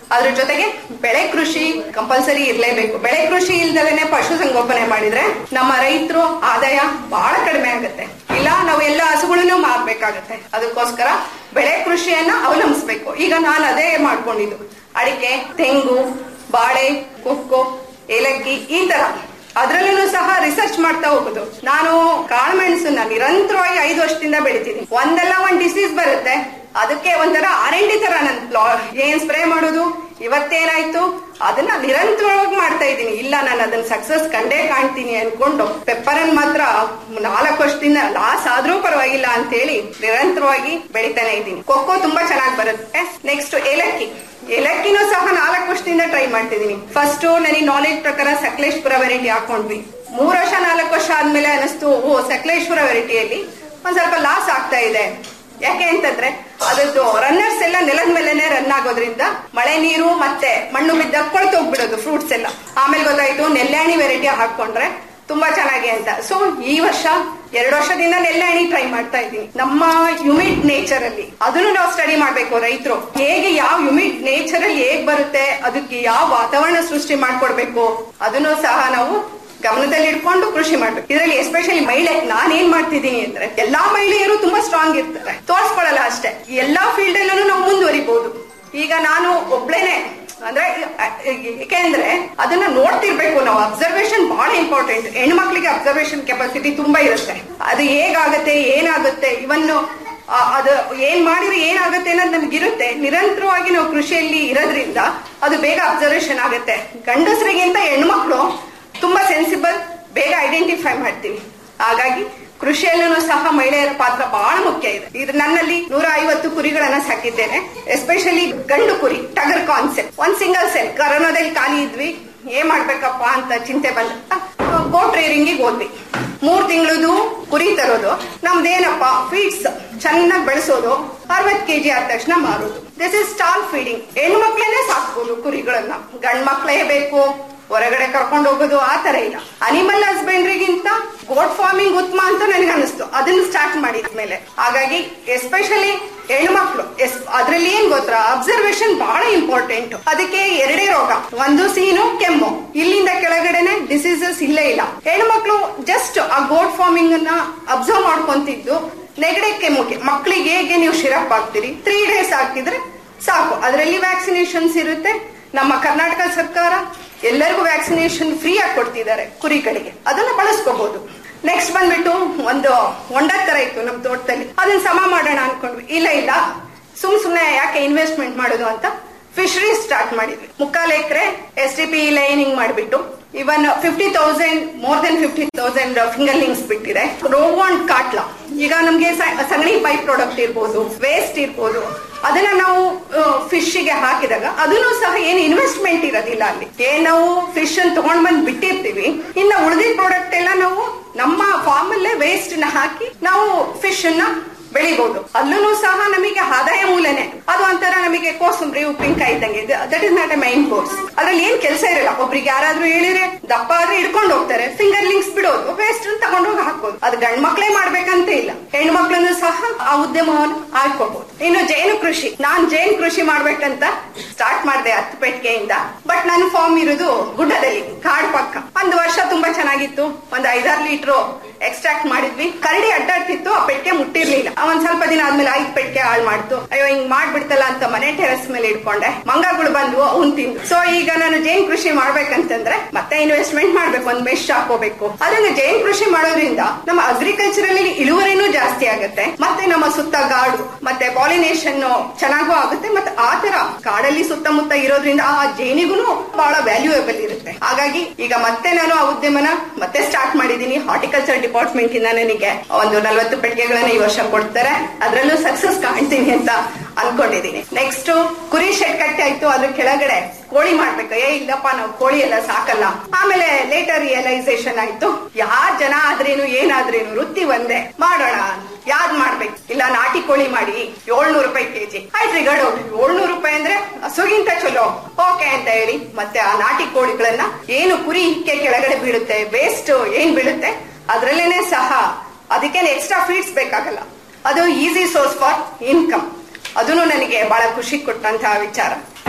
ಅದ್ರ ಜೊತೆಗೆ ಬೆಳೆ ಕೃಷಿ ಕಂಪಲ್ಸರಿ ಇರ್ಲೇಬೇಕು ಬೆಳೆ ಕೃಷಿ ಇಲ್ದಲೇನೆ ಪಶು ಸಂಗೋಪನೆ ಮಾಡಿದ್ರೆ ನಮ್ಮ ರೈತರು ಆದಾಯ ಬಹಳ ಕಡಿಮೆ ಆಗುತ್ತೆ ಇಲ್ಲ ನಾವು ಎಲ್ಲ ಹಸುಗಳನ್ನು ಮಾರ್ಬೇಕಾಗತ್ತೆ ಅದಕ್ಕೋಸ್ಕರ ಬೆಳೆ ಕೃಷಿಯನ್ನ ಅವಲಂಬಿಸ್ಬೇಕು ಈಗ ನಾನು ಅದೇ ಮಾಡ್ಕೊಂಡಿದ್ದು ಅಡಿಕೆ ತೆಂಗು ಬಾಳೆ ಕೊಕ್ಕೋ ಏಲಕ್ಕಿ ಈ ತರ ಅದ್ರಲ್ಲೂ ಸಹ ರಿಸರ್ಚ್ ಮಾಡ್ತಾ ಹೋಗುದು ನಾನು ಕಾಳುಮೆಣಸನ್ನ ನಿರಂತರವಾಗಿ ಐದು ವರ್ಷದಿಂದ ಬೆಳಿತೀನಿ ಒಂದಲ್ಲ ಒಂದ್ ಡಿಸೀಸ್ ಬರುತ್ತೆ ಅದಕ್ಕೆ ಒಂಥರ ಆರ್ ಎನ್ ಡಿ ತರ ನನ್ ಪ್ಲಾ- ಏನ್ ಸ್ಪ್ರೇ ಮಾಡೋದು ಇವತ್ತೇನಾಯ್ತು ಅದನ್ನ ನಿರಂತರವಾಗಿ ಮಾಡ್ತಾ ಇದ್ದೀನಿ ಇಲ್ಲ ನಾನು ಅದನ್ನ ಸಕ್ಸಸ್ ಕಂಡೇ ಕಾಣ್ತೀನಿ ಅನ್ಕೊಂಡು ಪೆಪ್ಪರ್ ಅನ್ ಮಾತ್ರ ನಾಲ್ಕು ವರ್ಷದಿಂದ ಲಾಸ್ ಆದ್ರೂ ಪರವಾಗಿಲ್ಲ ಅಂತ ಹೇಳಿ ನಿರಂತರವಾಗಿ ಬೆಳಿತಾನೆ ಇದ್ದೀನಿ ಕೊಕ್ಕೋ ತುಂಬಾ ಚೆನ್ನಾಗಿ ಬರುತ್ತೆ ನೆಕ್ಸ್ಟ್ ಏಲಕ್ಕಿ ಏಲಕ್ಕಿನೂ ಸಹ ನಾಲ್ಕು ವರ್ಷದಿಂದ ಟ್ರೈ ಮಾಡ್ತಿದ್ದೀನಿ ಫಸ್ಟ್ ನನಗೆ ನಾಲೆಜ್ ಪ್ರಕಾರ ಸಕಲೇಶ್ಪುರ ವೆರೈಟಿ ಹಾಕೊಂಡ್ವಿ ಮೂರ್ ವರ್ಷ ನಾಲ್ಕು ವರ್ಷ ಆದ್ಮೇಲೆ ಅನಿಸ್ತು ಓ ಸಕಲೇಶ್ಪುರ ವೆರೈಟಿಯಲ್ಲಿ ಒಂದ್ ಸ್ವಲ್ಪ ಲಾಸ್ ಆಗ್ತಾ ಇದೆ ಯಾಕೆ ಅಂತಂದ್ರೆ ಅದರದ್ದು ರನ್ನರ್ಸ್ ಎಲ್ಲ ನೆಲದ ಮೇಲೆನೆ ರನ್ ಆಗೋದ್ರಿಂದ ಮಳೆ ನೀರು ಮತ್ತೆ ಮಣ್ಣು ಬಿದ್ದಾಗ ಕೊಳ್ತು ಹೋಗ್ಬಿಡೋದು ಫ್ರೂಟ್ಸ್ ಎಲ್ಲ ಆಮೇಲೆ ಗೊತ್ತಾಯ್ತು ನೆಲ್ಲಾಣಿ ವೆರೈಟಿ ಹಾಕೊಂಡ್ರೆ ತುಂಬಾ ಚೆನ್ನಾಗಿ ಅಂತ ಸೊ ಈ ವರ್ಷ ಎರಡು ವರ್ಷದಿಂದ ನೆಲ್ಲಾಣಿ ಟ್ರೈ ಮಾಡ್ತಾ ಇದ್ದೀನಿ ನಮ್ಮ ಹ್ಯೂಮಿಡ್ ನೇಚರ್ ಅಲ್ಲಿ ಅದನ್ನು ನಾವು ಸ್ಟಡಿ ಮಾಡ್ಬೇಕು ರೈತರು ಹೇಗೆ ಯಾವ ಹ್ಯೂಮಿಡ್ ನೇಚರ್ ಅಲ್ಲಿ ಹೇಗ್ ಬರುತ್ತೆ ಅದಕ್ಕೆ ಯಾವ ವಾತಾವರಣ ಸೃಷ್ಟಿ ಮಾಡ್ಕೊಡ್ಬೇಕು ಅದನ್ನು ಸಹ ನಾವು ಗಮನದಲ್ಲಿ ಇಟ್ಕೊಂಡು ಕೃಷಿ ಮಾಡ್ಬೇಕು ಇದರಲ್ಲಿ ಎಸ್ಪೆಷಲಿ ಮಹಿಳೆ ನಾನ್ ಏನ್ ಮಾಡ್ತಿದ್ದೀನಿ ಅಂದ್ರೆ ಎಲ್ಲಾ ಮಹಿಳೆಯರು ತುಂಬಾ ಸ್ಟ್ರಾಂಗ್ ಇರ್ತಾರೆ ತೋರ್ಸ್ಕೊಳಲ್ಲ ಅಷ್ಟೇ ಎಲ್ಲಾ ಫೀಲ್ಡ್ ಅಲ್ಲೂ ನಾವು ಮುಂದುವರಿಬಹುದು ಈಗ ನಾನು ಒಬ್ಳೇನೆ ಅಂದ್ರೆ ಯಾಕೆಂದ್ರೆ ಅದನ್ನ ನೋಡ್ತಿರ್ಬೇಕು ನಾವು ಅಬ್ಸರ್ವೇಷನ್ ಬಹಳ ಇಂಪಾರ್ಟೆಂಟ್ ಹೆಣ್ಮಕ್ಳಿಗೆ ಅಬ್ಸರ್ವೇಷನ್ ಕೆಪಾಸಿಟಿ ತುಂಬಾ ಇರುತ್ತೆ ಅದು ಹೇಗಾಗತ್ತೆ ಏನಾಗುತ್ತೆ ಇವನ್ನು ಅದು ಏನ್ ಮಾಡಿದ್ರೆ ಏನಾಗುತ್ತೆ ಅನ್ನೋದು ನಮ್ಗಿರುತ್ತೆ ನಿರಂತರವಾಗಿ ನಾವು ಕೃಷಿಯಲ್ಲಿ ಇರೋದ್ರಿಂದ ಅದು ಬೇಗ ಅಬ್ಸರ್ವೇಷನ್ ಆಗುತ್ತೆ ಗಂಡಸರಿಗಿಂತ ಹೆಣ್ಮಕ್ಳು ತುಂಬಾ ಸೆನ್ಸಿಬಲ್ ಬೇಗ ಐಡೆಂಟಿಫೈ ಮಾಡ್ತೀವಿ ಹಾಗಾಗಿ ಕೃಷಿಯಲ್ಲೂ ಸಹ ಮಹಿಳೆಯರ ಪಾತ್ರ ಬಹಳ ಮುಖ್ಯ ಇದೆ ಇದು ನನ್ನಲ್ಲಿ ನೂರ ಐವತ್ತು ಕುರಿಗಳನ್ನ ಸಾಕಿದ್ದೇನೆ ಎಸ್ಪೆಷಲಿ ಗಂಡು ಕುರಿ ಟಗರ್ ಕಾನ್ಸೆಪ್ಟ್ ಒಂದ್ ಸಿಂಗಲ್ ಸೆಲ್ ಕರೋನಾದಲ್ಲಿ ಖಾಲಿ ಇದ್ವಿ ಏನ್ ಮಾಡ್ಬೇಕಪ್ಪ ಅಂತ ಚಿಂತೆ ಬಂದ ಗೋಟ್ ರೇರಿಂಗಿಗೆ ಹೋದ್ವಿ ಮೂರ್ ತಿಂಗಳದು ಕುರಿ ತರೋದು ನಮ್ದೇನಪ್ಪ ಫೀಡ್ಸ್ ಚೆನ್ನಾಗಿ ಬೆಳೆಸೋದು ಅರವತ್ ಕೆಜಿ ಆದ ತಕ್ಷಣ ಮಾರೋದು ದಿಸ್ ಇಸ್ ಸ್ಟಾಲ್ ಫೀಡಿಂಗ್ ಹೆಣ್ಮಕ್ಳೇನೆ ಸಾಕ್ಬೋದು ಕುರಿಗಳನ್ನ ಗಂಡ್ ಮಕ್ಳೇ ಬೇಕು ಹೊರಗಡೆ ಕರ್ಕೊಂಡು ಹೋಗೋದು ಆ ತರ ಇಲ್ಲ ಅನಿಮಲ್ ಹಸ್ಬೆಂಡ್ರಿಗಿಂತ ಗೋಟ್ ಫಾರ್ಮಿಂಗ್ ಉತ್ತಮ ಅಂತ ನನಗೆ ಅನಿಸ್ತು ಅದನ್ನ ಸ್ಟಾರ್ಟ್ ಮಾಡಿದ್ಮೇಲೆ ಹಾಗಾಗಿ ಎಸ್ಪೆಷಲಿ ಹೆಣ್ಮಕ್ಳು ಎಸ್ ಅದ್ರಲ್ಲಿ ಏನ್ ಗೊತ್ತಾ ಅಬ್ಸರ್ವೇಷನ್ ಬಹಳ ಇಂಪಾರ್ಟೆಂಟ್ ಅದಕ್ಕೆ ಎರಡೇ ರೋಗ ಒಂದು ಸೀನು ಕೆಮ್ಮು ಇಲ್ಲಿಂದ ಕೆಳಗಡೆನೆ ಡಿಸೀಸಸ್ ಇಲ್ಲೇ ಇಲ್ಲ ಹೆಣ್ಮಕ್ಳು ಜಸ್ಟ್ ಆ ಗೋಟ್ ಫಾರ್ಮಿಂಗ್ ಅನ್ನ ಅಬ್ಸರ್ವ್ ಮಾಡ್ಕೊಂತಿದ್ದು ನೆಗಡೆ ಕೆಮ್ಮುಗೆ ಮಕ್ಕಳಿಗೆ ಹೇಗೆ ನೀವು ಶಿರಪ್ ಹಾಕ್ತೀರಿ ತ್ರೀ ಡೇಸ್ ಹಾಕಿದ್ರೆ ಸಾಕು ಅದರಲ್ಲಿ ವ್ಯಾಕ್ಸಿನೇಷನ್ಸ್ ಇರುತ್ತೆ ನಮ್ಮ ಕರ್ನಾಟಕ ಸರ್ಕಾರ ಎಲ್ಲರಿಗೂ ವ್ಯಾಕ್ಸಿನೇಷನ್ ಫ್ರೀ ಆಗಿ ಕೊಡ್ತಿದ್ದಾರೆ ಕುರಿಗಳಿಗೆ ಅದನ್ನ ಬಳಸ್ಕೋಬಹುದು ನೆಕ್ಸ್ಟ್ ಬಂದ್ಬಿಟ್ಟು ಒಂದು ಹೊಂಡ ತರ ಇತ್ತು ನಮ್ ತೋಟದಲ್ಲಿ ಅದನ್ನ ಸಮ ಮಾಡೋಣ ಅನ್ಕೊಂಡ್ವಿ ಇಲ್ಲ ಇಲ್ಲ ಸುಮ್ ಸುಮ್ನೆ ಯಾಕೆ ಇನ್ವೆಸ್ಟ್ಮೆಂಟ್ ಮಾಡೋದು ಅಂತ ಫಿಶರಿ ಸ್ಟಾರ್ಟ್ ಮಾಡಿದ್ವಿ ಮುಕ್ಕಾಲ್ ಎಕರೆ ಎಸ್ ಟಿ ಪಿ ಲೈನಿಂಗ್ ಮಾಡಿಬಿಟ್ಟು even fifty thousand more then fifty thousand fingerlings ಬಿಟ್ಟಿದೆ ರೋಗೋ ಅಂಡ್ ಕಾಟ್ಲಾ ಈಗ ನಮ್ಗೆ ಸ- ಸಗಣಿ ಬೈ ಪ್ರಾಡಕ್ಟ್ ಇರ್ಬೋದು ವೇಸ್ಟ್ ಇರ್ಬೋದು ಅದನ್ನ ನಾವು ಫಿಶ್ ಗೆ ಹಾಕಿದಾಗ ಅದನ್ನು ಸಹ ಏನು ಇನ್ವೆಸ್ಟ್ಮೆಂಟ್ ಇರೋದಿಲ್ಲ ಅಲ್ಲಿ ಏನ್ ನಾವು ಫಿಶ್ ಅನ್ನು ತಗೊಂಡ್ ಬಂದ್ ಬಿಟ್ಟಿರ್ತೀವಿ ಇನ್ನ ಉಳಿದಿದ್ದ ಪ್ರಾಡಕ್ಟ್ ಎಲ್ಲ ನಾವು ನಮ್ಮ ಫಾರ್ಮ್ ಅಲ್ಲೇ ವೇಸ್ಟ್ ನ ಹಾಕಿ ನಾವು ಫಿಶ್ ಅನ್ನ ಬೆಳಿಬಹುದು ಅಲ್ಲೂ ಸಹ ನಮಗೆ ಆದಾಯ ಮೂಲನೆ ಅದು ಒಂಥರ ನಮಗೆ ಕೋಸಂಬರಿ ಉಪ್ಪಿನಕಾಯಿ ಇದ್ದಂಗೆ that is not a main course ಅದ್ರಲ್ಲಿ ಏನ್ ಕೆಲಸ ಇರಲ್ಲ ಒಬ್ರಿಗೆ ಯಾರಾದ್ರೂ ಹೇಳಿದ್ರೆ ದಪ್ಪ ಆದ್ರೆ ಹಿಡ್ಕೊಂಡು ಹೋಗ್ತಾರೆ ಫಿಂಗರ್ ಲಿಂಕ್ಸ್ ಬಿಡೋದು ವೇಸ್ಟ್ ತಗೊಂಡೋಗಿ ಹಾಕೋದು ಅದು ಗಂಡ್ ಮಕ್ಳೇ ಮಾಡ್ಬೇಕಂತ ಇಲ್ಲ ಹೆಣ್ಣು ಮಕ್ಳನ್ನು ಸಹ ಆ ಉದ್ಯಮವನ್ನು ಆಡ್ಕೋಬಹುದು ಇನ್ನು ಜೇನು ಕೃಷಿ ನಾನ್ ಜೇನು ಕೃಷಿ ಮಾಡ್ಬೇಕಂತ ಸ್ಟಾರ್ಟ್ ಮಾಡಿದೆ ಹತ್ತು ಪೆಟ್ಟಿಗೆಯಿಂದ ಬಟ್ ನನ್ನ ಫಾರ್ಮ್ ಇರೋದು ಗುಡ್ಡದಲ್ಲಿ ಕಾಡ್ ಪಕ್ಕ ಒಂದು ವರ್ಷ ತುಂಬಾ ಚೆನ್ನಾಗಿತ್ತು ಒಂದ್ ಐದಾರು ಲೀಟರ್ ಎಕ್ಸ್ಟ್ರಾಕ್ಟ್ ಮಾಡಿದ್ವಿ ಕರಡಿ ಅಡ್ಡಾಡ್ತಿತ್ತು ಆ ಪೆಟ್ಟಿಗೆ ಮುಟ್ಟಿರ್ಲಿಲ್ಲ ಒಂದ್ ಸ್ವಲ್ಪ ದಿನ ಆದ್ಮೇಲೆ ಐದ್ ಪೆಟ್ಟಿಗೆ ಹಾಳು ಮಾಡ್ತು ಅಯ್ಯೋ ಹಿಂಗ್ ಮಾಡ್ಬಿಡ್ತಲ್ಲ ಅಂತ ಮನೆ ಟೆರೆಸ್ ಮೇಲೆ ಇಟ್ಕೊಂಡೆ ಮಂಗಗಳು ಬಂದ್ವು ಅವ್ನ್ ತಿಂದು ಸೊ ಈಗ ನಾನು ಜೇನ್ ಕೃಷಿ ಮಾಡ್ಬೇಕಂತಂದ್ರೆ ಮತ್ತೆ ಇನ್ವೆಸ್ಟ್ಮೆಂಟ್ ಮಾಡ್ಬೇಕು ಒಂದ್ ಮೆಶ್ ಹಾಕೋಬೇಕು ಅದನ್ನ ಜೇನ್ ಕೃಷಿ ಮಾಡೋದ್ರಿಂದ ನಮ್ಮ ಅಗ್ರಿಕಲ್ಚರಲ್ ಇಳುವರಿನೂ ಜಾಸ್ತಿ ಆಗುತ್ತೆ ಮತ್ತೆ ನಮ್ಮ ಸುತ್ತ ಗಾಡು ಮತ್ತೆ ಪಾಲಿನೇಷನ್ ಚೆನ್ನಾಗೂ ಆಗುತ್ತೆ ಮತ್ತೆ ಆ ತರ ಕಾಡಲ್ಲಿ ಸುತ್ತಮುತ್ತ ಇರೋದ್ರಿಂದ ಆ ಜೇನಿಗೂ ಬಹಳ ವ್ಯಾಲ್ಯೂಯಬಲ್ ಇರುತ್ತೆ ಹಾಗಾಗಿ ಈಗ ಮತ್ತೆ ನಾನು ಆ ಉದ್ಯಮನ ಮತ್ತೆ ಸ್ಟಾರ್ಟ್ ಮಾಡಿದೀನಿ ಹಾರ್ಟಿಕಲ್ಚರ್ ಡಿಪಾರ್ಟ್ಮೆಂಟ್ ಇಂದ ನನಗೆ ಒಂದು ನಲವತ್ತು ಪೆಟ್ಟಿಗೆಗಳನ್ನ ಈ ವರ್ಷ ಕೊಡ್ತಾರೆ ಅದರಲ್ಲೂ ಸಕ್ಸಸ್ ಕಾಣ್ತೀನಿ ಅಂತ ಅನ್ಕೊಂಡಿದೀನಿ ನೆಕ್ಸ್ಟ್ ಕುರಿ ಶೆಡ್ ಕಟ್ಟಿ ಆಯ್ತು ಅದ್ರ ಕೆಳಗಡೆ ಕೋಳಿ ಮಾಡ್ಬೇಕು ಏ ಇಲ್ಲಪ್ಪ ನಾವು ಕೋಳಿ ಎಲ್ಲ ಸಾಕಲ್ಲ ಆಮೇಲೆ ಲೇಟರ್ ರಿಯಲೈಸೇಷನ್ ಆಯ್ತು ಯಾರ್ ಜನ ಆದ್ರೇನು ಏನಾದ್ರೇನು ವೃತ್ತಿ ಒಂದೇ ಮಾಡೋಣ ಯಾವ್ದ್ ಮಾಡ್ಬೇಕು ಇಲ್ಲ ನಾಟಿ ಕೋಳಿ ಮಾಡಿ ಏಳ್ನೂರು ರೂಪಾಯಿ ಕೆಜಿ ಆಯ್ತು ಗಡು ಏಳ್ನೂರು ರೂಪಾಯಿ ಅಂದ್ರೆ ಹಸುಗಿಂತ ಚಲೋ ಓಕೆ ಅಂತ ಹೇಳಿ ಮತ್ತೆ ಆ ನಾಟಿ ಕೋಳಿಗಳನ್ನ ಏನು ಕುರಿ ಹಿಕ್ಕೆ ಕೆಳಗಡೆ ಬೀಳುತ್ತೆ ವೇಸ್ಟ್ ಏನ್ ಬೀಳುತ್ತೆ ಅದ್ರಲ್ಲೇನೆ ಸಹ ಅದಕ್ಕೇನು ಎಕ್ಸ್ಟ್ರಾ ಫೀಡ್ಸ್ ಬೇಕಾಗಲ್ಲ ಅದು ಈಸಿ ಸೋರ್ಸ್ ಫಾರ್ ಇನ್ಕಮ್ ಅದನ್ನು ನನಗೆ ಬಹಳ ಖುಷಿ ಕೊಟ್ಟಂತಹ ವಿಚಾರ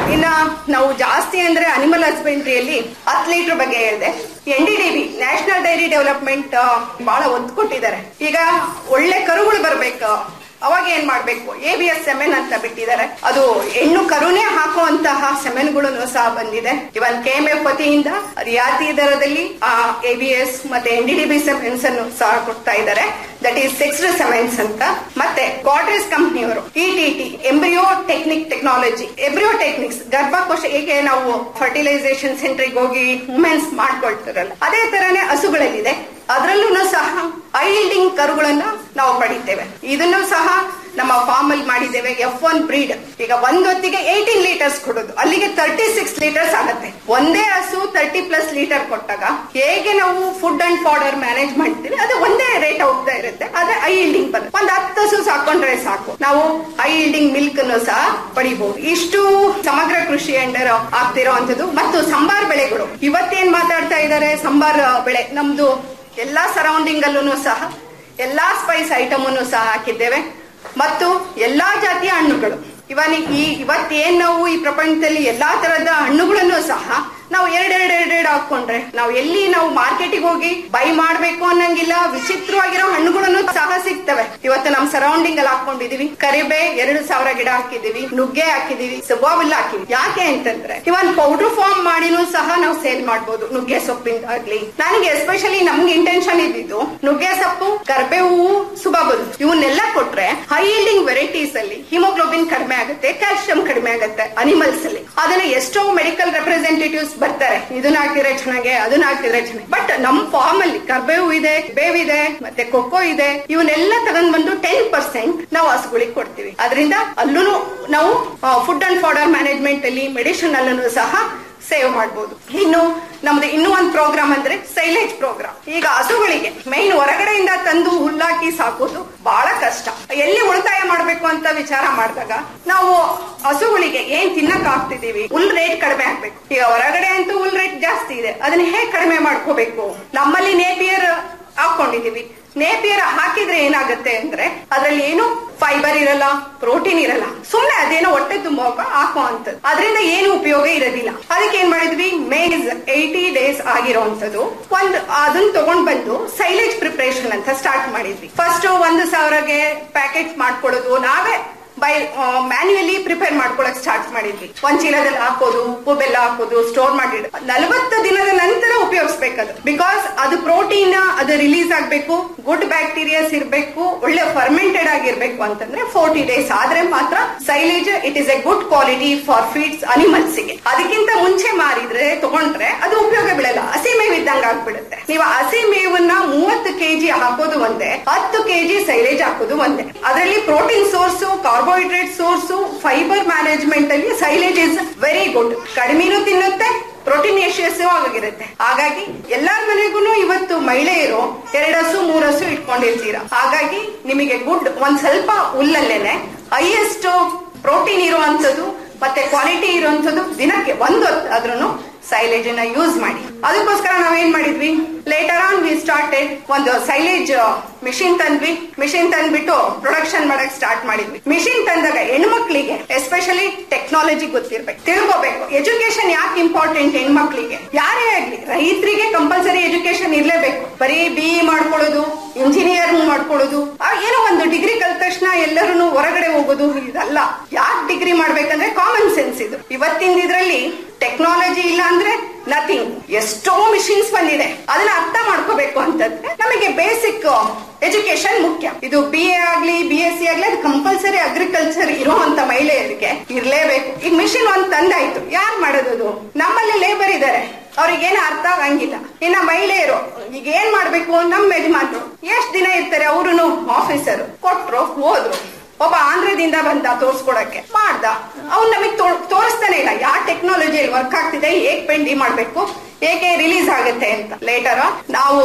ಇನ್ನ ನಾವು ಜಾಸ್ತಿ ಅಂದ್ರೆ ಅನಿಮಲ್ ಹಸ್ಬೆಂಡ್ರಿಯಲ್ಲಿ ಹತ್ತು ಲೀಟರ್ ಬಗ್ಗೆ ಹೇಳಿದೆ N D D B national dairy development ಬಹಳ ಒತ್ತು ಕೊಟ್ಟಿದ್ದಾರೆ ಈಗ ಒಳ್ಳೆ ಕರುಗಳು ಬರ್ಬೇಕು ಅವಾಗ ಏನ್ ಮಾಡ್ಬೇಕು ಎ ಬಿ ಎಸ್ ಸೆಮೆನ್ ಅಂತ ಬಿಟ್ಟಿದ್ದಾರೆ ಅದು ಹೆಣ್ಣು ಕರುನೇ ಹಾಕುವಂತಹ ಸೆಮೆನ್ಗಳು ಸಹ ಬಂದಿದೆ ಇವನ್ ಕೆ ಎಂ ಎಫ್ ವತಿಯಿಂದ ರಿಯಾಯಿತಿ ದರದಲ್ಲಿ ಎ ಬಿ ಎಸ್ ಮತ್ತೆ N D D B semens ಅನ್ನು ಸಹ ಕೊಡ್ತಾ ಇದ್ದಾರೆ ದಟ್ ಈಸ್ ಸಿಕ್ಸ್ಡ್ ಸೆಮೆನ್ಸ್ ಅಂತ ಮತ್ತೆ ಗಾಡ್ರೇಜ್ ಕಂಪ್ನಿಯವರು E T T embryo technic technology embryo technics ಗರ್ಭಕೋಶ ಹೇಗೆ ನಾವು ಫರ್ಟಿಲೈಸೇಷನ್ ಸೆಂಟರ್ಗೆ ಹೋಗಿ ವುಮೆನ್ಸ್ ಮಾಡ್ಕೊಳ್ತಾರಲ್ಲ ಅದೇ ತರನೇ ಹಸುಗಳಲ್ಲಿದೆ ಅದರಲ್ಲೂ ಸಹ ಐಲ್ಡಿಂಗ್ ಕರುಗಳನ್ನ ನಾವು ಪಡಿತೇವೆ ಇದನ್ನು ಸಹ ನಮ್ಮ ಫಾರ್ಮ್ ಅಲ್ಲಿ ಮಾಡಿದ್ದೇವೆ ಎಫ್ ಒನ್ ಬ್ರೀಡ್ ಈಗ ಒಂದ್ ಹೊತ್ತಿಗೆ ಏಯ್ಟೀನ್ ಲೀಟರ್ಸ್ ಕೊಡೋದು ಅಲ್ಲಿಗೆ ತರ್ಟಿ ಸಿಕ್ಸ್ ಲೀಟರ್ಸ್ ಆಗುತ್ತೆ ಒಂದೇ ಹಸು ತರ್ಟಿ ಪ್ಲಸ್ ಲೀಟರ್ ಕೊಟ್ಟಾಗ ಹೇಗೆ ನಾವು ಫುಡ್ ಅಂಡ್ ಫಾಡರ್ ಮ್ಯಾನೇಜ್ ಮಾಡ್ತೀವಿ ಅದು ಒಂದೇ ರೇಟ್ ಹೋಗ್ತಾ ಇರುತ್ತೆ ಅದೇ ಐ ಇಲ್ಡಿಂಗ್ ಬರುತ್ತೆ ಒಂದ್ ಹತ್ತು ಹಸು ಸಾಕೊಂಡ್ರೆ ಸಾಕು ನಾವು ಐ ಇಲ್ಡಿಂಗ್ ಮಿಲ್ಕ್ ಅನ್ನು ಸಹ ಪಡಿಬಹುದು ಇಷ್ಟು ಸಮಗ್ರ ಕೃಷಿ ಅಂಡರ್ ಆಗ್ತಿರೋ ಅಂತದ್ದು ಮತ್ತು ಸಂಬಾರ್ ಬೆಳೆಗಳು ಇವತ್ತೇನ್ ಮಾತಾಡ್ತಾ ಇದ್ದಾರೆ ಸಂಬಾರ್ ಬೆಳೆ ನಮ್ದು ಎಲ್ಲಾ ಸರೌಂಡಿಂಗ್ ಅಲ್ಲೂ ಸಹ ಎಲ್ಲಾ ಸ್ಪೈಸ್ ಐಟಮ್ ಅನ್ನು ಸಹ ಹಾಕಿದ್ದೇವೆ ಮತ್ತು ಎಲ್ಲಾ ಜಾತಿಯ ಹಣ್ಣುಗಳು ಇವನ್ ಈ ಇವತ್ತೇನ್ ನಾವು ಈ ಪ್ರಪಂಚದಲ್ಲಿ ಎಲ್ಲಾ ತರದ ಹಣ್ಣುಗಳನ್ನು ಸಹ ನಾವು ಎರಡೆರಡು ಎರಡೆರಡು ಹಾಕೊಂಡ್ರೆ ನಾವು ಎಲ್ಲಿ ನಾವು ಮಾರ್ಕೆಟಿಗೆ ಹೋಗಿ ಬೈ ಮಾಡ್ಬೇಕು ಅನ್ನಂಗಿಲ್ಲ ವಿಚಿತ್ರವಾಗಿರೋ ಹಣ್ಣುಗಳನ್ನು ಸಹ ಸಿಗ್ತವೆ ಇವತ್ತು ನಮ್ ಸರೌಂಡಿಂಗ್ ಅಲ್ಲಿ ಹಾಕೊಂಡಿದೀವಿ ಕರಿಬೆ ಎರಡು ಸಾವಿರ ಗಿಡ ಹಾಕಿದೀವಿ ನುಗ್ಗೆ ಹಾಕಿದೀವಿ ಸಬಾವಿಲ್ಲ ಹಾಕಿದೀವಿ ಯಾಕೆ ಅಂತಂದ್ರೆ ಇವನ್ ಪೌಡರ್ ಫಾರ್ಮ್ ಮಾಡಿನೂ ಸಹ ನಾವು ಸೇಲ್ ಮಾಡ್ಬೋದು ನುಗ್ಗೆ ಸೊಪ್ಪಿಂದ ಆಗ್ಲಿ ನನಗೆ ಎಸ್ಪೆಷಲಿ ನಮ್ಗೆ ಇಂಟೆನ್ಷನ್ ಇದ್ದಿದ್ದು ನುಗ್ಗೆ ಸೊಪ್ಪು ಕರ್ಬೆ ಹೂವು ಸುಬಾಬುಲ್ ಇವನ್ನೆಲ್ಲ ಕೊಟ್ರೆ ಹೈ ಈಲ್ಡಿಂಗ್ ವೆರೈಟೀಸ್ ಅಲ್ಲಿ ಹಿಮೋಗ್ಲೋಬಿನ್ ಕಡಿಮೆ ಆಗುತ್ತೆ ಕ್ಯಾಲ್ಸಿಯಂ ಕಡಿಮೆ ಆಗುತ್ತೆ ಅನಿಮಲ್ಸ್ ಅಲ್ಲಿ ಅದನ್ನ ಎಷ್ಟೋ ಮೆಡಿಕಲ್ ರೆಪ್ರೆಸೆಂಟೇಟಿವ್ಸ್ ಬರ್ತಾರೆ ಇದನ್ನ ಹಾಕಿದ್ರೆ ಚೆನ್ನಾಗೆ ಅದನ್ನ ಹಾಕಿದ್ರೆ ಚೆನ್ನಾಗಿ ಬಟ್ ನಮ್ ಫಾರ್ಮ್ ಅಲ್ಲಿ ಕರ್ಬೇವು ಇದೆ ಬೇವಿದೆ ಮತ್ತೆ ಕೊಕ್ಕೋ ಇದೆ ಇವನ್ನೆಲ್ಲ ತಗೊಂಡ್ ಬಂದು ಟೆನ್ ಪರ್ಸೆಂಟ್ ನಾವು ಹಸುಗಳಿಗೆ ಕೊಡ್ತೀವಿ ಅದರಿಂದ ಅಲ್ಲೂ ನಾವು ಫುಡ್ ಅಂಡ್ ಫಾಡರ್ ಮ್ಯಾನೇಜ್ಮೆಂಟ್ ಅಲ್ಲಿ ಮೆಡಿಸಿನ್ ಅಲ್ಲೂ ಸಹ ಸೇವ್ ಮಾಡಬಹುದು ಇನ್ನು ನಮ್ದು ಇನ್ನೂ ಒಂದು ಪ್ರೋಗ್ರಾಮ್ ಅಂದ್ರೆ ಸೈಲೇಜ್ ಪ್ರೋಗ್ರಾಮ್ ಈಗ ಹಸುಗಳಿಗೆ ಮೈನ್ ಹೊರಗಡೆಯಿಂದ ತಂದು ಹುಲ್ಲಾಕಿ ಸಾಕೋದು ಬಹಳ ಕಷ್ಟ ಎಲ್ಲಿ ಉಳಿತಾಯ ಮಾಡ್ಬೇಕು ಅಂತ ವಿಚಾರ ಮಾಡಿದಾಗ ನಾವು ಹಸುಗಳಿಗೆ ಏನ್ ತಿನ್ನಕ್ ಆಗ್ತಿದೀವಿ ಹುಲ್ ರೇಟ್ ಕಡಿಮೆ ಆಗ್ಬೇಕು ಈಗ ಹೊರಗಡೆ ಅಂತೂ ಹುಲ್ ರೇಟ್ ಜಾಸ್ತಿ ಇದೆ ಅದನ್ನ ಹೇಗ್ ಕಡಿಮೆ ಮಾಡ್ಕೋಬೇಕು ನಮ್ಮಲ್ಲಿ ನೇಪಿಯರ್ ಹಾಕೊಂಡಿದೀವಿ ನೇಪಿಯರ್ ಹಾಕಿದ್ರೆ ಏನಾಗುತ್ತೆ ಅಂದ್ರೆ ಅದ್ರಲ್ಲಿ ಏನು ಫೈಬರ್ ಇರಲ್ಲ ಪ್ರೋಟೀನ್ ಇರಲ್ಲ ಸುಮ್ನೆ ಅದೇನೋ ಹೊಟ್ಟೆ ತುಂಬ ಹಾಕೋ ಅಂತದ್ದು ಅದರಿಂದ ಏನು ಉಪಯೋಗ ಇರೋದಿಲ್ಲ ಅದಕ್ಕೆ ಏನ್ ಮಾಡಿದ್ವಿ ಮೇಜ್ ಏಯ್ಟಿ ಡೇಸ್ ಆಗಿರೋಂಥದ್ದು ಒಂದ್ ಅದನ್ನ ತಗೊಂಡ್ ಬಂದು ಸೈಲೇಜ್ ಪ್ರಿಪರೇಷನ್ ಅಂತ ಸ್ಟಾರ್ಟ್ ಮಾಡಿದ್ವಿ ಫಸ್ಟ್ ಒಂದು ಸಾವಿರಗೆ ಪ್ಯಾಕೆಟ್ ಮಾಡ್ಕೊಳ್ಳೋದು ನಾವೇ ಬೈ ಮ್ಯಾನ್ಯುಯಲಿ ಪ್ರಿಪೇರ್ ಮಾಡ್ಕೊಳಕ್ ಸ್ಟಾರ್ಟ್ ಮಾಡಿದ್ವಿ ಒಂದ್ ಚೀಲದಲ್ಲಿ ಹಾಕೋದು ಉಪ್ಪು ಬೆಲ್ಲ ಹಾಕೋದು ಸ್ಟೋರ್ ಮಾಡಿ ನಲವತ್ತು ದಿನದ ನಂತರ ಉಪಯೋಗಿಸ್ಬೇಕದು ಬಿಕಾಸ್ ಅದು ಪ್ರೋಟೀನ್ ಅದು ರಿಲೀಸ್ ಆಗ್ಬೇಕು ಗುಡ್ ಬ್ಯಾಕ್ಟೀರಿಯಾಸ್ ಇರಬೇಕು ಒಳ್ಳೆ ಫರ್ಮೆಂಟೆಡ್ ಆಗಿರ್ಬೇಕು ಅಂತಂದ್ರೆ ಫೋರ್ಟಿ ಡೇಸ್ ಆದ್ರೆ ಮಾತ್ರ silage it is a good quality for feeds animals ಗೆ ಅದಕ್ಕಿಂತ ಮುಂಚೆ ಮಾರಿದ್ರೆ ತಗೊಂಡ್ರೆ ಅದು ಉಪಯೋಗ ಬೀಳಲ್ಲ ಹಸಿ ಮೇವು ಇದ್ದಂಗ ಆಗ್ಬಿಡುತ್ತೆ ನೀವು ಹಸಿ ಮೇವನ್ನ ಮೂವತ್ತು ಕೆಜಿ ಹಾಕೋದು ಒಂದೇ ಹತ್ತು ಕೆಜಿ ಸೈಲೇಜ್ ಹಾಕೋದು ಒಂದೇ ಅದರಲ್ಲಿ protein source carbohydrate source fibre management ಅಲ್ಲಿ ಸೈಲೇಜ್ ಇಸ್ ವೆರಿ ಗುಡ್ ಕಡಿಮೆನೂ ತಿನ್ನುತ್ತೆ ಪ್ರೋಟೀನ್ ಯಶಸ್ಸು ಆಗಿರುತ್ತೆ ಹಾಗಾಗಿ ಎಲ್ಲಾರ ಮನೆಗೂ ಇವತ್ತು ಮಹಿಳೆಯರು ಎರಡು ಹಸು ಮೂರು ಹಸು ಇಟ್ಕೊಂಡಿರ್ತೀರಾ ಹಾಗಾಗಿ ನಿಮಗೆ ಗುಡ್ ಒಂದ್ ಸ್ವಲ್ಪ ಹುಲ್ಲಲ್ಲೇನೆ ಹೈಯೆಸ್ಟ್ ಪ್ರೋಟೀನ್ ಇರುವಂತದ್ದು ಮತ್ತೆ ಕ್ವಾಲಿಟಿ ಇರುವಂತದ್ದು ದಿನಕ್ಕೆ ಒಂದು ಆದ್ರೂ ಸೈಲೇಜ್ ಅನ್ನ ಯೂಸ್ ಮಾಡಿ ಅದಕ್ಕೋಸ್ಕರ ನಾವೇನ್ ಮಾಡಿದ್ವಿ ಲೇಟರ್ ಆನ್ ವಿ ಸ್ಟಾರ್ಟೆಡ್ ಒಂದು ಸೈಲೇಜ್ ಮಿಷಿನ್ ತಂದ್ವಿ ಮಿಷಿನ್ ತಂದ್ಬಿಟ್ಟು ಪ್ರೊಡಕ್ಷನ್ ಮಾಡಕ್ ಸ್ಟಾರ್ಟ್ ಮಾಡಿದ್ವಿ ಮಿಷಿನ್ ತಂದಾಗ ಹೆಣ್ಮಕ್ಳಿಗೆ ಎಸ್ಪೆಷಲಿ ಟೆಕ್ನಾಲಜಿ ಗೊತ್ತಿರ್ಬೇಕು ತಿಳ್ಕೋಬೇಕು ಎಜುಕೇಶನ್ ಯಾಕೆ ಇಂಪಾರ್ಟೆಂಟ್ ಹೆಣ್ಮಕ್ಳಿಗೆ ಯಾರೇ ಆಗ್ಲಿ ರೈತರಿಗೆ ಕಂಪಲ್ಸರಿ ಎಜುಕೇಶನ್ ಇರ್ಲೇಬೇಕು ಬರೀ ಬಿ ಮಾಡ್ಕೊಳ್ಳೋದು ಇಂಜಿನಿಯರ್ ಮಾಡ್ಕೊಳ್ಳೋದು ಆ ಏನೋ ಒಂದು ಡಿಗ್ರಿ ಕಲ್ತ ತಕ್ಷಣ ಎಲ್ಲರೂ ಹೊರಗಡೆ ಹೋಗೋದು ಇದಲ್ಲ ಯಾಕೆ ಡಿಗ್ರಿ ಮಾಡ್ಬೇಕಂದ್ರೆ ಕಾಮನ್ ಸೆನ್ಸ್ ಇದು ಇವತ್ತಿನ ಇದ್ರಲ್ಲಿ ಟೆಕ್ನಾಲಜಿ ಇಲ್ಲ ಅಂದ್ರೆ ನಥಿಂಗ್ ಎಷ್ಟೋ ಮಿಷಿನ್ಸ್ ಬಂದಿದೆ ಅದನ್ನ ಅರ್ಥ ಮಾಡ್ಕೋಬೇಕು ಅಂತಂದ್ರೆ ನಮಗೆ ಬೇಸಿಕ್ ಎಜುಕೇಶನ್ ಮುಖ್ಯ ಇದು ಬಿ ಎ ಆಗ್ಲಿ ಬಿ ಎಸ್ ಸಿ ಆಗ್ಲಿ ಅದು ಕಂಪಲ್ಸರಿ ಅಗ್ರಿಕಲ್ಚರ್ ಇರುವಂತ ಮಹಿಳೆಯರಿಗೆ ಇರ್ಲೇಬೇಕು ಈಗ ಮಿಷಿನ್ ಒಂದ್ ತಂದಾಯ್ತು ಯಾರು ಮಾಡೋದು ನಮ್ಮಲ್ಲಿ ಲೇಬರ್ ಇದಾರೆ ಅವ್ರಿಗೇನು ಅರ್ಥ ಆಗಂಗಿಲ್ಲ ಇನ್ನ ಮಹಿಳೆಯರು ಈಗ ಏನ್ ಮಾಡ್ಬೇಕು ನಮ್ಮ ಯಜಮಾನ್ರು ಎಷ್ಟ್ ದಿನ ಇರ್ತಾರೆ ಅವ್ರು ಆಫೀಸರ್ ಕೊಟ್ರು ಹೋದ್ರು ಒಬ್ಬ ಆಂಧ್ರದಿಂದ ಬಂದ ತೋರ್ಸ್ಕೊಡಕ್ಕೆ ಮಾಡ್ದ ಅವ್ನು ನಮಗ್ ತೋರಿಸ್ತಾನೆ ಇಲ್ಲ ಯಾವ ಟೆಕ್ನಾಲಜಿಯಲ್ಲಿ ವರ್ಕ್ ಆಗ್ತಿದೆ ಹೇಗ್ ಪೆಂಡಿ ಮಾಡ್ಬೇಕು ಹೇಗೆ ರಿಲೀಸ್ ಆಗುತ್ತೆ ಅಂತ ಲೇಟರ್ ನಾವು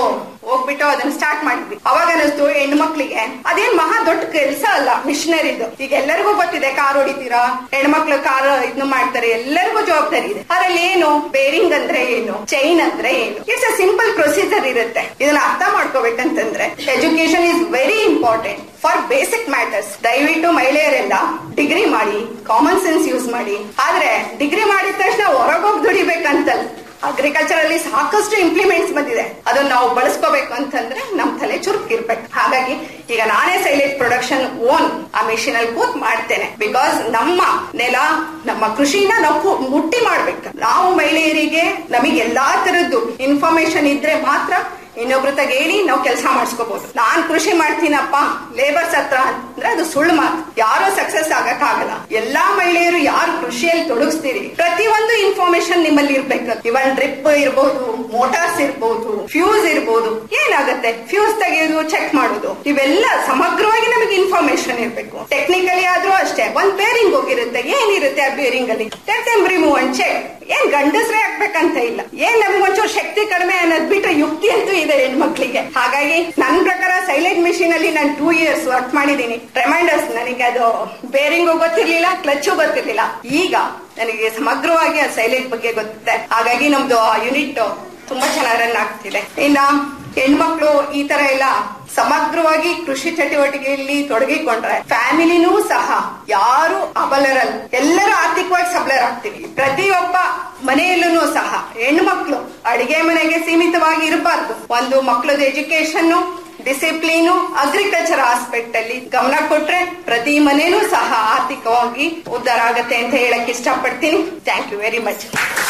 ಹೋಗ್ಬಿಟ್ಟು ಅದನ್ನ ಸ್ಟಾರ್ಟ್ ಮಾಡಿದ್ವಿ ಅವಾಗ ಅನಿಸ್ತು ಹೆಣ್ಣು ಮಕ್ಳಿಗೆ ಅದೇನ್ ಮಹಾ ದೊಡ್ಡ ಕೆಲಸ ಅಲ್ಲ ಮಿಷನರಿದು ಈಗ ಎಲ್ಲರಿಗೂ ಗೊತ್ತಿದೆ ಕಾರ್ ಹೊಡಿತೀರಾ ಹೆಣ್ಮಕ್ಳು ಕಾರ್ ಇದನ್ನ ಮಾಡ್ತಾರೆ ಎಲ್ಲರಿಗೂ ಜವಾಬ್ದಾರಿ ಇದೆ ಅದ್ರಲ್ಲಿ ಏನು ಬೇರಿಂಗ್ ಅಂದ್ರೆ ಏನು ಚೈನ್ ಅಂದ್ರೆ ಏನು ಇಟ್ಸ್ ಅ ಸಿಂಪಲ್ ಪ್ರೊಸೀಜರ್ ಇರುತ್ತೆ ಇದನ್ನ ಅರ್ಥ ಮಾಡ್ಕೋಬೇಕಂತಂದ್ರೆ education is very important for basic matters ದಯವಿಟ್ಟು ಮಹಿಳೆಯರೆಲ್ಲ ಡಿಗ್ರಿ ಮಾಡಿ ಕಾಮನ್ ಸೆನ್ಸ್ ಯೂಸ್ ಮಾಡಿ ಆದ್ರೆ ಡಿಗ್ರಿ ಮಾಡಿದ ತಕ್ಷಣ ಹೊರಗೋಗಿ ದುಡಿಬೇಕಂತಲ್ಲ ಅಗ್ರಿಕಲ್ಚರ್ ಅಲ್ಲಿ ಸಾಕಷ್ಟು ಇಂಪ್ಲಿಮೆಂಟ್ಸ್ ಬಂದಿದೆ ಅದನ್ನ ನಾವು ಬಳಸ್ಕೋಬೇಕು ಅಂತಂದ್ರೆ ನಮ್ ತಲೆ ಚುರುಕಿರ್ಬೇಕು ಹಾಗಾಗಿ ಈಗ ನಾನೇ ಸೈಲೇಜ್ ಪ್ರೊಡಕ್ಷನ್ ಓನ್ ಆ ಮೆಷಿನ್ ಅಲ್ಲಿ ಕೂತ್ ಮಾಡ್ತೇನೆ ಬಿಕಾಸ್ ನಮ್ಮ ನೆಲ ನಮ್ಮ ಕೃಷಿನ ನಾವು ಕು- ಮುಟ್ಟಿ ಮಾಡ್ಬೇಕು ನಾವು ಮಹಿಳೆಯರಿಗೆ ನಮಗೆ ಎಲ್ಲಾ ತರದ್ದು ಇನ್ಫಾರ್ಮೇಶನ್ ಇದ್ರೆ ಮಾತ್ರ ಇನ್ನೊಬ್ರ ತಗ ಹೇಳಿ ನಾವು ಕೆಲಸ ಮಾಡಿಸ್ಕೋಬಹುದು ನಾನ್ ಕೃಷಿ ಮಾಡ್ತೀನಪ್ಪ ಲೇಬರ್ಸ್ ಹತ್ರ ಅಂದ್ರೆ ಅದು ಸುಳ್ಳು ಮಾತು ಯಾರು ಸಕ್ಸಸ್ ಆಗಕ್ ಆಗಲ್ಲ ಎಲ್ಲಾ ಮಹಿಳೆಯರು ಯಾರು ಕೃಷಿಯಲ್ಲಿ ತೊಡಗಿಸ್ತೀರಿ ಪ್ರತಿಯೊಂದು ಇನ್ಫಾರ್ಮೇಶನ್ ನಿಮ್ಮಲ್ಲಿ ಇರ್ಬೇಕು ಇವನ್ ಡ್ರಿಪ್ ಇರ್ಬೋದು ಮೋಟಾರ್ಸ್ ಇರ್ಬೋದು ಫ್ಯೂಸ್ ಇರ್ಬೋದು ಏನಾಗುತ್ತೆ ಫ್ಯೂಸ್ ತೆಗೆಯೋದು ಚೆಕ್ ಮಾಡೋದು ಇವೆಲ್ಲ ಸಮಗ್ರವಾಗಿ ನಮಗೆ ಇನ್ಫಾರ್ಮೇಶನ್ ಇರ್ಬೇಕು ಟೆಕ್ನಿಕಲಿ ಆದ್ರೂ ಅಷ್ಟೇ ಒಂದ್ ಬೇರಿಂಗ್ ಹೋಗಿರುತ್ತೆ ಏನಿರುತ್ತೆ ಆ ಬೇರಿಂಗ್ ಅಲ್ಲಿ ರಿಮೂವ್ ಅಂಡ್ ಚೆಕ್ ಏನ್ ಗಂಡಸ್ರೇ ಹಾಕ್ಬೇಕಂತ ಇಲ್ಲ ಏನ್ ನಮ್ಗೆ ಒಂಚೂರು ಶಕ್ತಿ ಕಡಿಮೆ ಅನ್ನೋದ್ ಬಿಟ್ರೆ ಯುಕ್ತಿ ಅಂತೂ ಇದೆ ಹೆಣ್ಮಕ್ಳಿಗೆ ಹಾಗಾಗಿ ನನ್ನ ಪ್ರಕಾರ ಸೈಲೆಂಟ್ ಮಿಷಿನ್ ಅಲ್ಲಿ ನಾನು ಟೂ ಇಯರ್ಸ್ ವರ್ಕ್ ಮಾಡಿದ್ದೀನಿ ರಿಮೈಂಡರ್ಸ್ ನನಗೆ ಅದು ಬೇರಿಂಗು ಗೊತ್ತಿರ್ಲಿಲ್ಲ ಕ್ಲಚ್ ಗೊತ್ತಿರ್ಲಿಲ್ಲ ಈಗ ನನಗೆ ಸಮಗ್ರವಾಗಿ ಆ ಸೈಲೆಂಟ್ ಬಗ್ಗೆ ಗೊತ್ತಿದೆ ಹಾಗಾಗಿ ನಮ್ದು ಆ ಯೂನಿಟ್ ತುಂಬಾ ಚೆನ್ನಾಗಿ ರನ್ ಆಗ್ತಿದೆ ಇನ್ನ ಹೆಣ್ಮಕ್ಳು ಈ ತರ ಎಲ್ಲ ಸಮಗ್ರವಾಗಿ ಕೃಷಿ ಚಟುವಟಿಕೆಯಲ್ಲಿ ತೊಡಗಿಕೊಂಡ್ರೆ ಫ್ಯಾಮಿಲಿನೂ ಸಹ ಯಾರು ಅಬಲರಲ್ಲ ಎಲ್ಲರೂ ಆರ್ಥಿಕವಾಗಿ ಸಬಲರಾಗ್ತೀವಿ ಪ್ರತಿಯೊಬ್ಬ ಮನೆಯಲ್ಲೂ ಸಹ ಹೆಣ್ಮಕ್ಳು ಅಡಿಗೆ ಮನೆಗೆ ಸೀಮಿತವಾಗಿ ಇರಬಾರ್ದು ಒಂದು ಮಕ್ಕಳದ ಎಜುಕೇಶನ್ ಡಿಸಿಪ್ಲಿನು ಅಗ್ರಿಕಲ್ಚರ್ ಆಸ್ಪೆಕ್ಟ್ ಅಲ್ಲಿ ಗಮನ ಕೊಟ್ರೆ ಪ್ರತಿ ಮನೆನೂ ಸಹ ಆರ್ಥಿಕವಾಗಿ ಉದ್ಧಾರ ಆಗತ್ತೆ ಅಂತ ಹೇಳಕ್ ಇಷ್ಟಪಡ್ತೀನಿ ಥ್ಯಾಂಕ್ ಯು ವೆರಿ ಮಚ್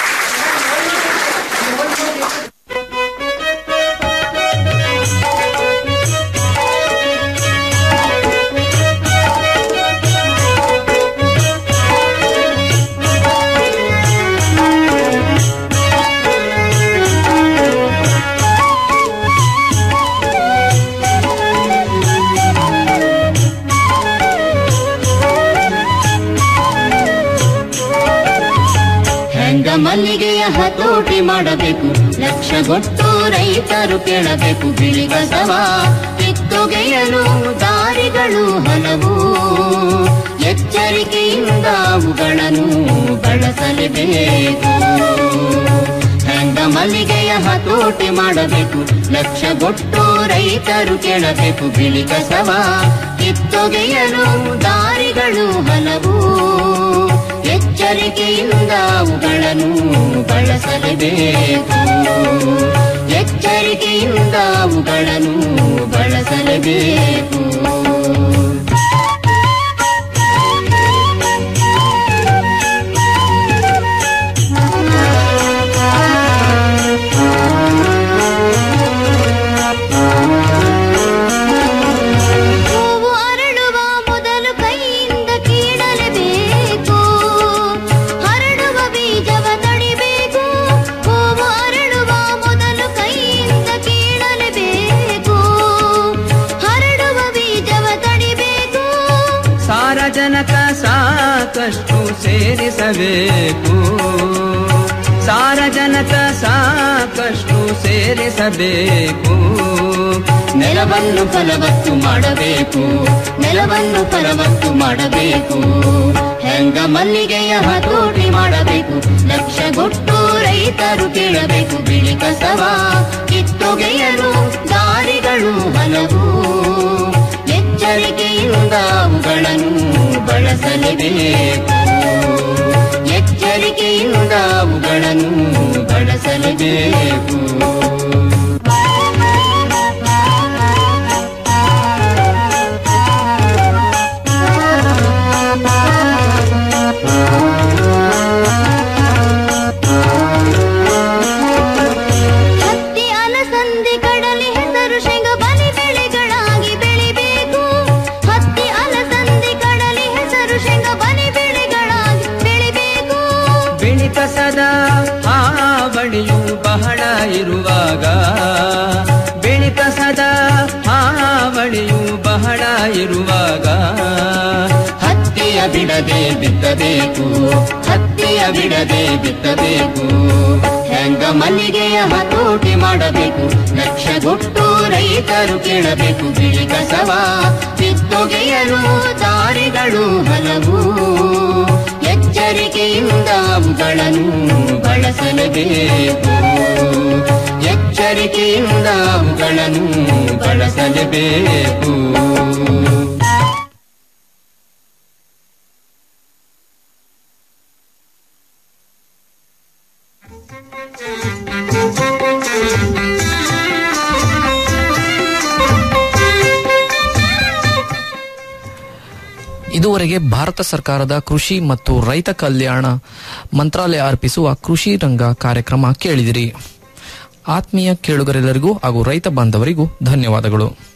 ಹೆಂಗ ಮಲ್ಲಿಗೆಯ ಹತೋಟಿ ಮಾಡಬೇಕು ಲಕ್ಷಗೊಟ್ಟು ರೈತರು ಕೇಳಬೇಕು ಬಿಳಿ ಕಸವ ಕಿತ್ತೊಗೆಯಲು ದಾರಿಗಳು ಹಲವು ಎಚ್ಚರಿಕೆಯಿಂದ ಅವುಗಳನ್ನು ಬಳಸಲೇಬೇಕು ಹೆಂಗ ಮಲ್ಲಿಗೆಯ ಹತೋಟಿ ಮಾಡಬೇಕು ಲಕ್ಷಗೊಟ್ಟು ರೈತರು ಕೇಳಬೇಕು ಬಿಳಿ ಕಸವ ಕಿತ್ತೊಗೆಯಲು ದಾರಿಗಳು ಹಲವು ಎಚ್ಚರಿಕೆಯಿಂದ ಅವುಗಳನ್ನು ಬಳಸಲೇಬೇಕು ಎಚ್ಚರಿಕೆಯಿಂದ ಅವುಗಳನ್ನು ಬಳಸಲೇಬೇಕು ಹೂವು ಅರಳುವ ಮೊದಲು ಕೈಯಿಂದ ಕೀಳಲೇಬೇಕು ಹರಡುವ ಬೀಜವ ತಡಿಬೇಕು ಹೂವು ಅರಳುವ ಮೊದಲು ಕೈಯಿಂದ ಕೀಳಲೇಬೇಕು ಹರಡುವ ಬೀಜವ ತಡಿಬೇಕು ಸಾರಜನಕ ಸಾಕಷ್ಟು ಸೇರಿಸಬೇಕು ಸಾರಜನಕ ಸಾಕಷ್ಟು ಸೇರಿಸಬೇಕು ನೆಲವನ್ನು ಫಲವತ್ತು ಮಾಡಬೇಕು ನೆಲವನ್ನು ಫಲವತ್ತು ಮಾಡಬೇಕು ಹೆಂಗ ಮಲ್ಲಿಗೆಯ ಹತೋಟಿ ಮಾಡಬೇಕು ಲಕ್ಷಗೊಟ್ಟು ರೈತರು ಕೇಳಬೇಕು ಬಿಳಿ ಕಸವ ಕಿತ್ತೊಗೆಯಲು ದಾರಿಗಳು ಹಲವು ಎಚ್ಚರಿಕೆಯಿಂದ ಅವುಗಳನ್ನು ಬಳಸಲೇಬೇಕು ಎಚ್ಚರಿಕೆಯಿಂದ ಅವುಗಳನ್ನು ಬಳಸಲೇಬೇಕು ಹತ್ತಿ ಅಲಸಂದಿ ಕಡಲೆ ಹೆಸರು ಶೇಂಗ ಬಲಿ ಬೆಳೆಗಳಾಗಿ ಬೆಳಿಬೇಕು ಹತ್ತಿ ಅಲಸಂದಿ ಕಡಲೆ ಹೆಸರು ಶೇಂಗ ಬಲಿ ಬೆಳೆಗಳಾಗಿ ಬೆಳಿಬೇಕು ಬಿಳಿ ಕಸದ ಹಾವಳಿಯು ಬಹಳ ಇರುವಾಗ ಬಿಳಿ ಕಸದ ಹಾವಳಿಯು ಬಹಳ ಇರುವಾಗ ಹತ್ತಿಯ ಬಿಡದೆ ಬಿತ್ತಬೇಕು ಹತ್ತಿಯ ಬಿಡದೆ ಬಿತ್ತಬೇಕು ಹೆಂಗ ಮಲ್ಲಿಗೆಯ ಹತೋಟಿ ಮಾಡಬೇಕು ಲಕ್ಷಗೊಟ್ಟು ರೈತರು ಕೇಳಬೇಕು ಬಿಳಿ ಕಸವ ಕಿತ್ತೊಗೆಯಲು ದಾರಿಗಳು ಹಲವು ಎಚ್ಚರಿಕೆಯಿಂದ ಅವುಗಳನ್ನು ಬಳಸಲೇಬೇಕು ಎಚ್ಚರಿಕೆಯಿಂದ ಅವುಗಳನ್ನು ಬಳಸಲೇಬೇಕು ಇದುವರೆಗೆ ಭಾರತ ಸರ್ಕಾರದ ಕೃಷಿ ಮತ್ತು ರೈತ ಕಲ್ಯಾಣ ಮಂತ್ರಾಲಯ ಅರ್ಪಿಸುವ ಕೃಷಿ ರಂಗ ಕಾರ್ಯಕ್ರಮ ಕೇಳಿದಿರಿ ಆತ್ಮೀಯ ಕೇಳುಗರೆಲ್ಲರಿಗೂ ಹಾಗೂ ರೈತ ಬಾಂಧವರಿಗೂ ಧನ್ಯವಾದಗಳು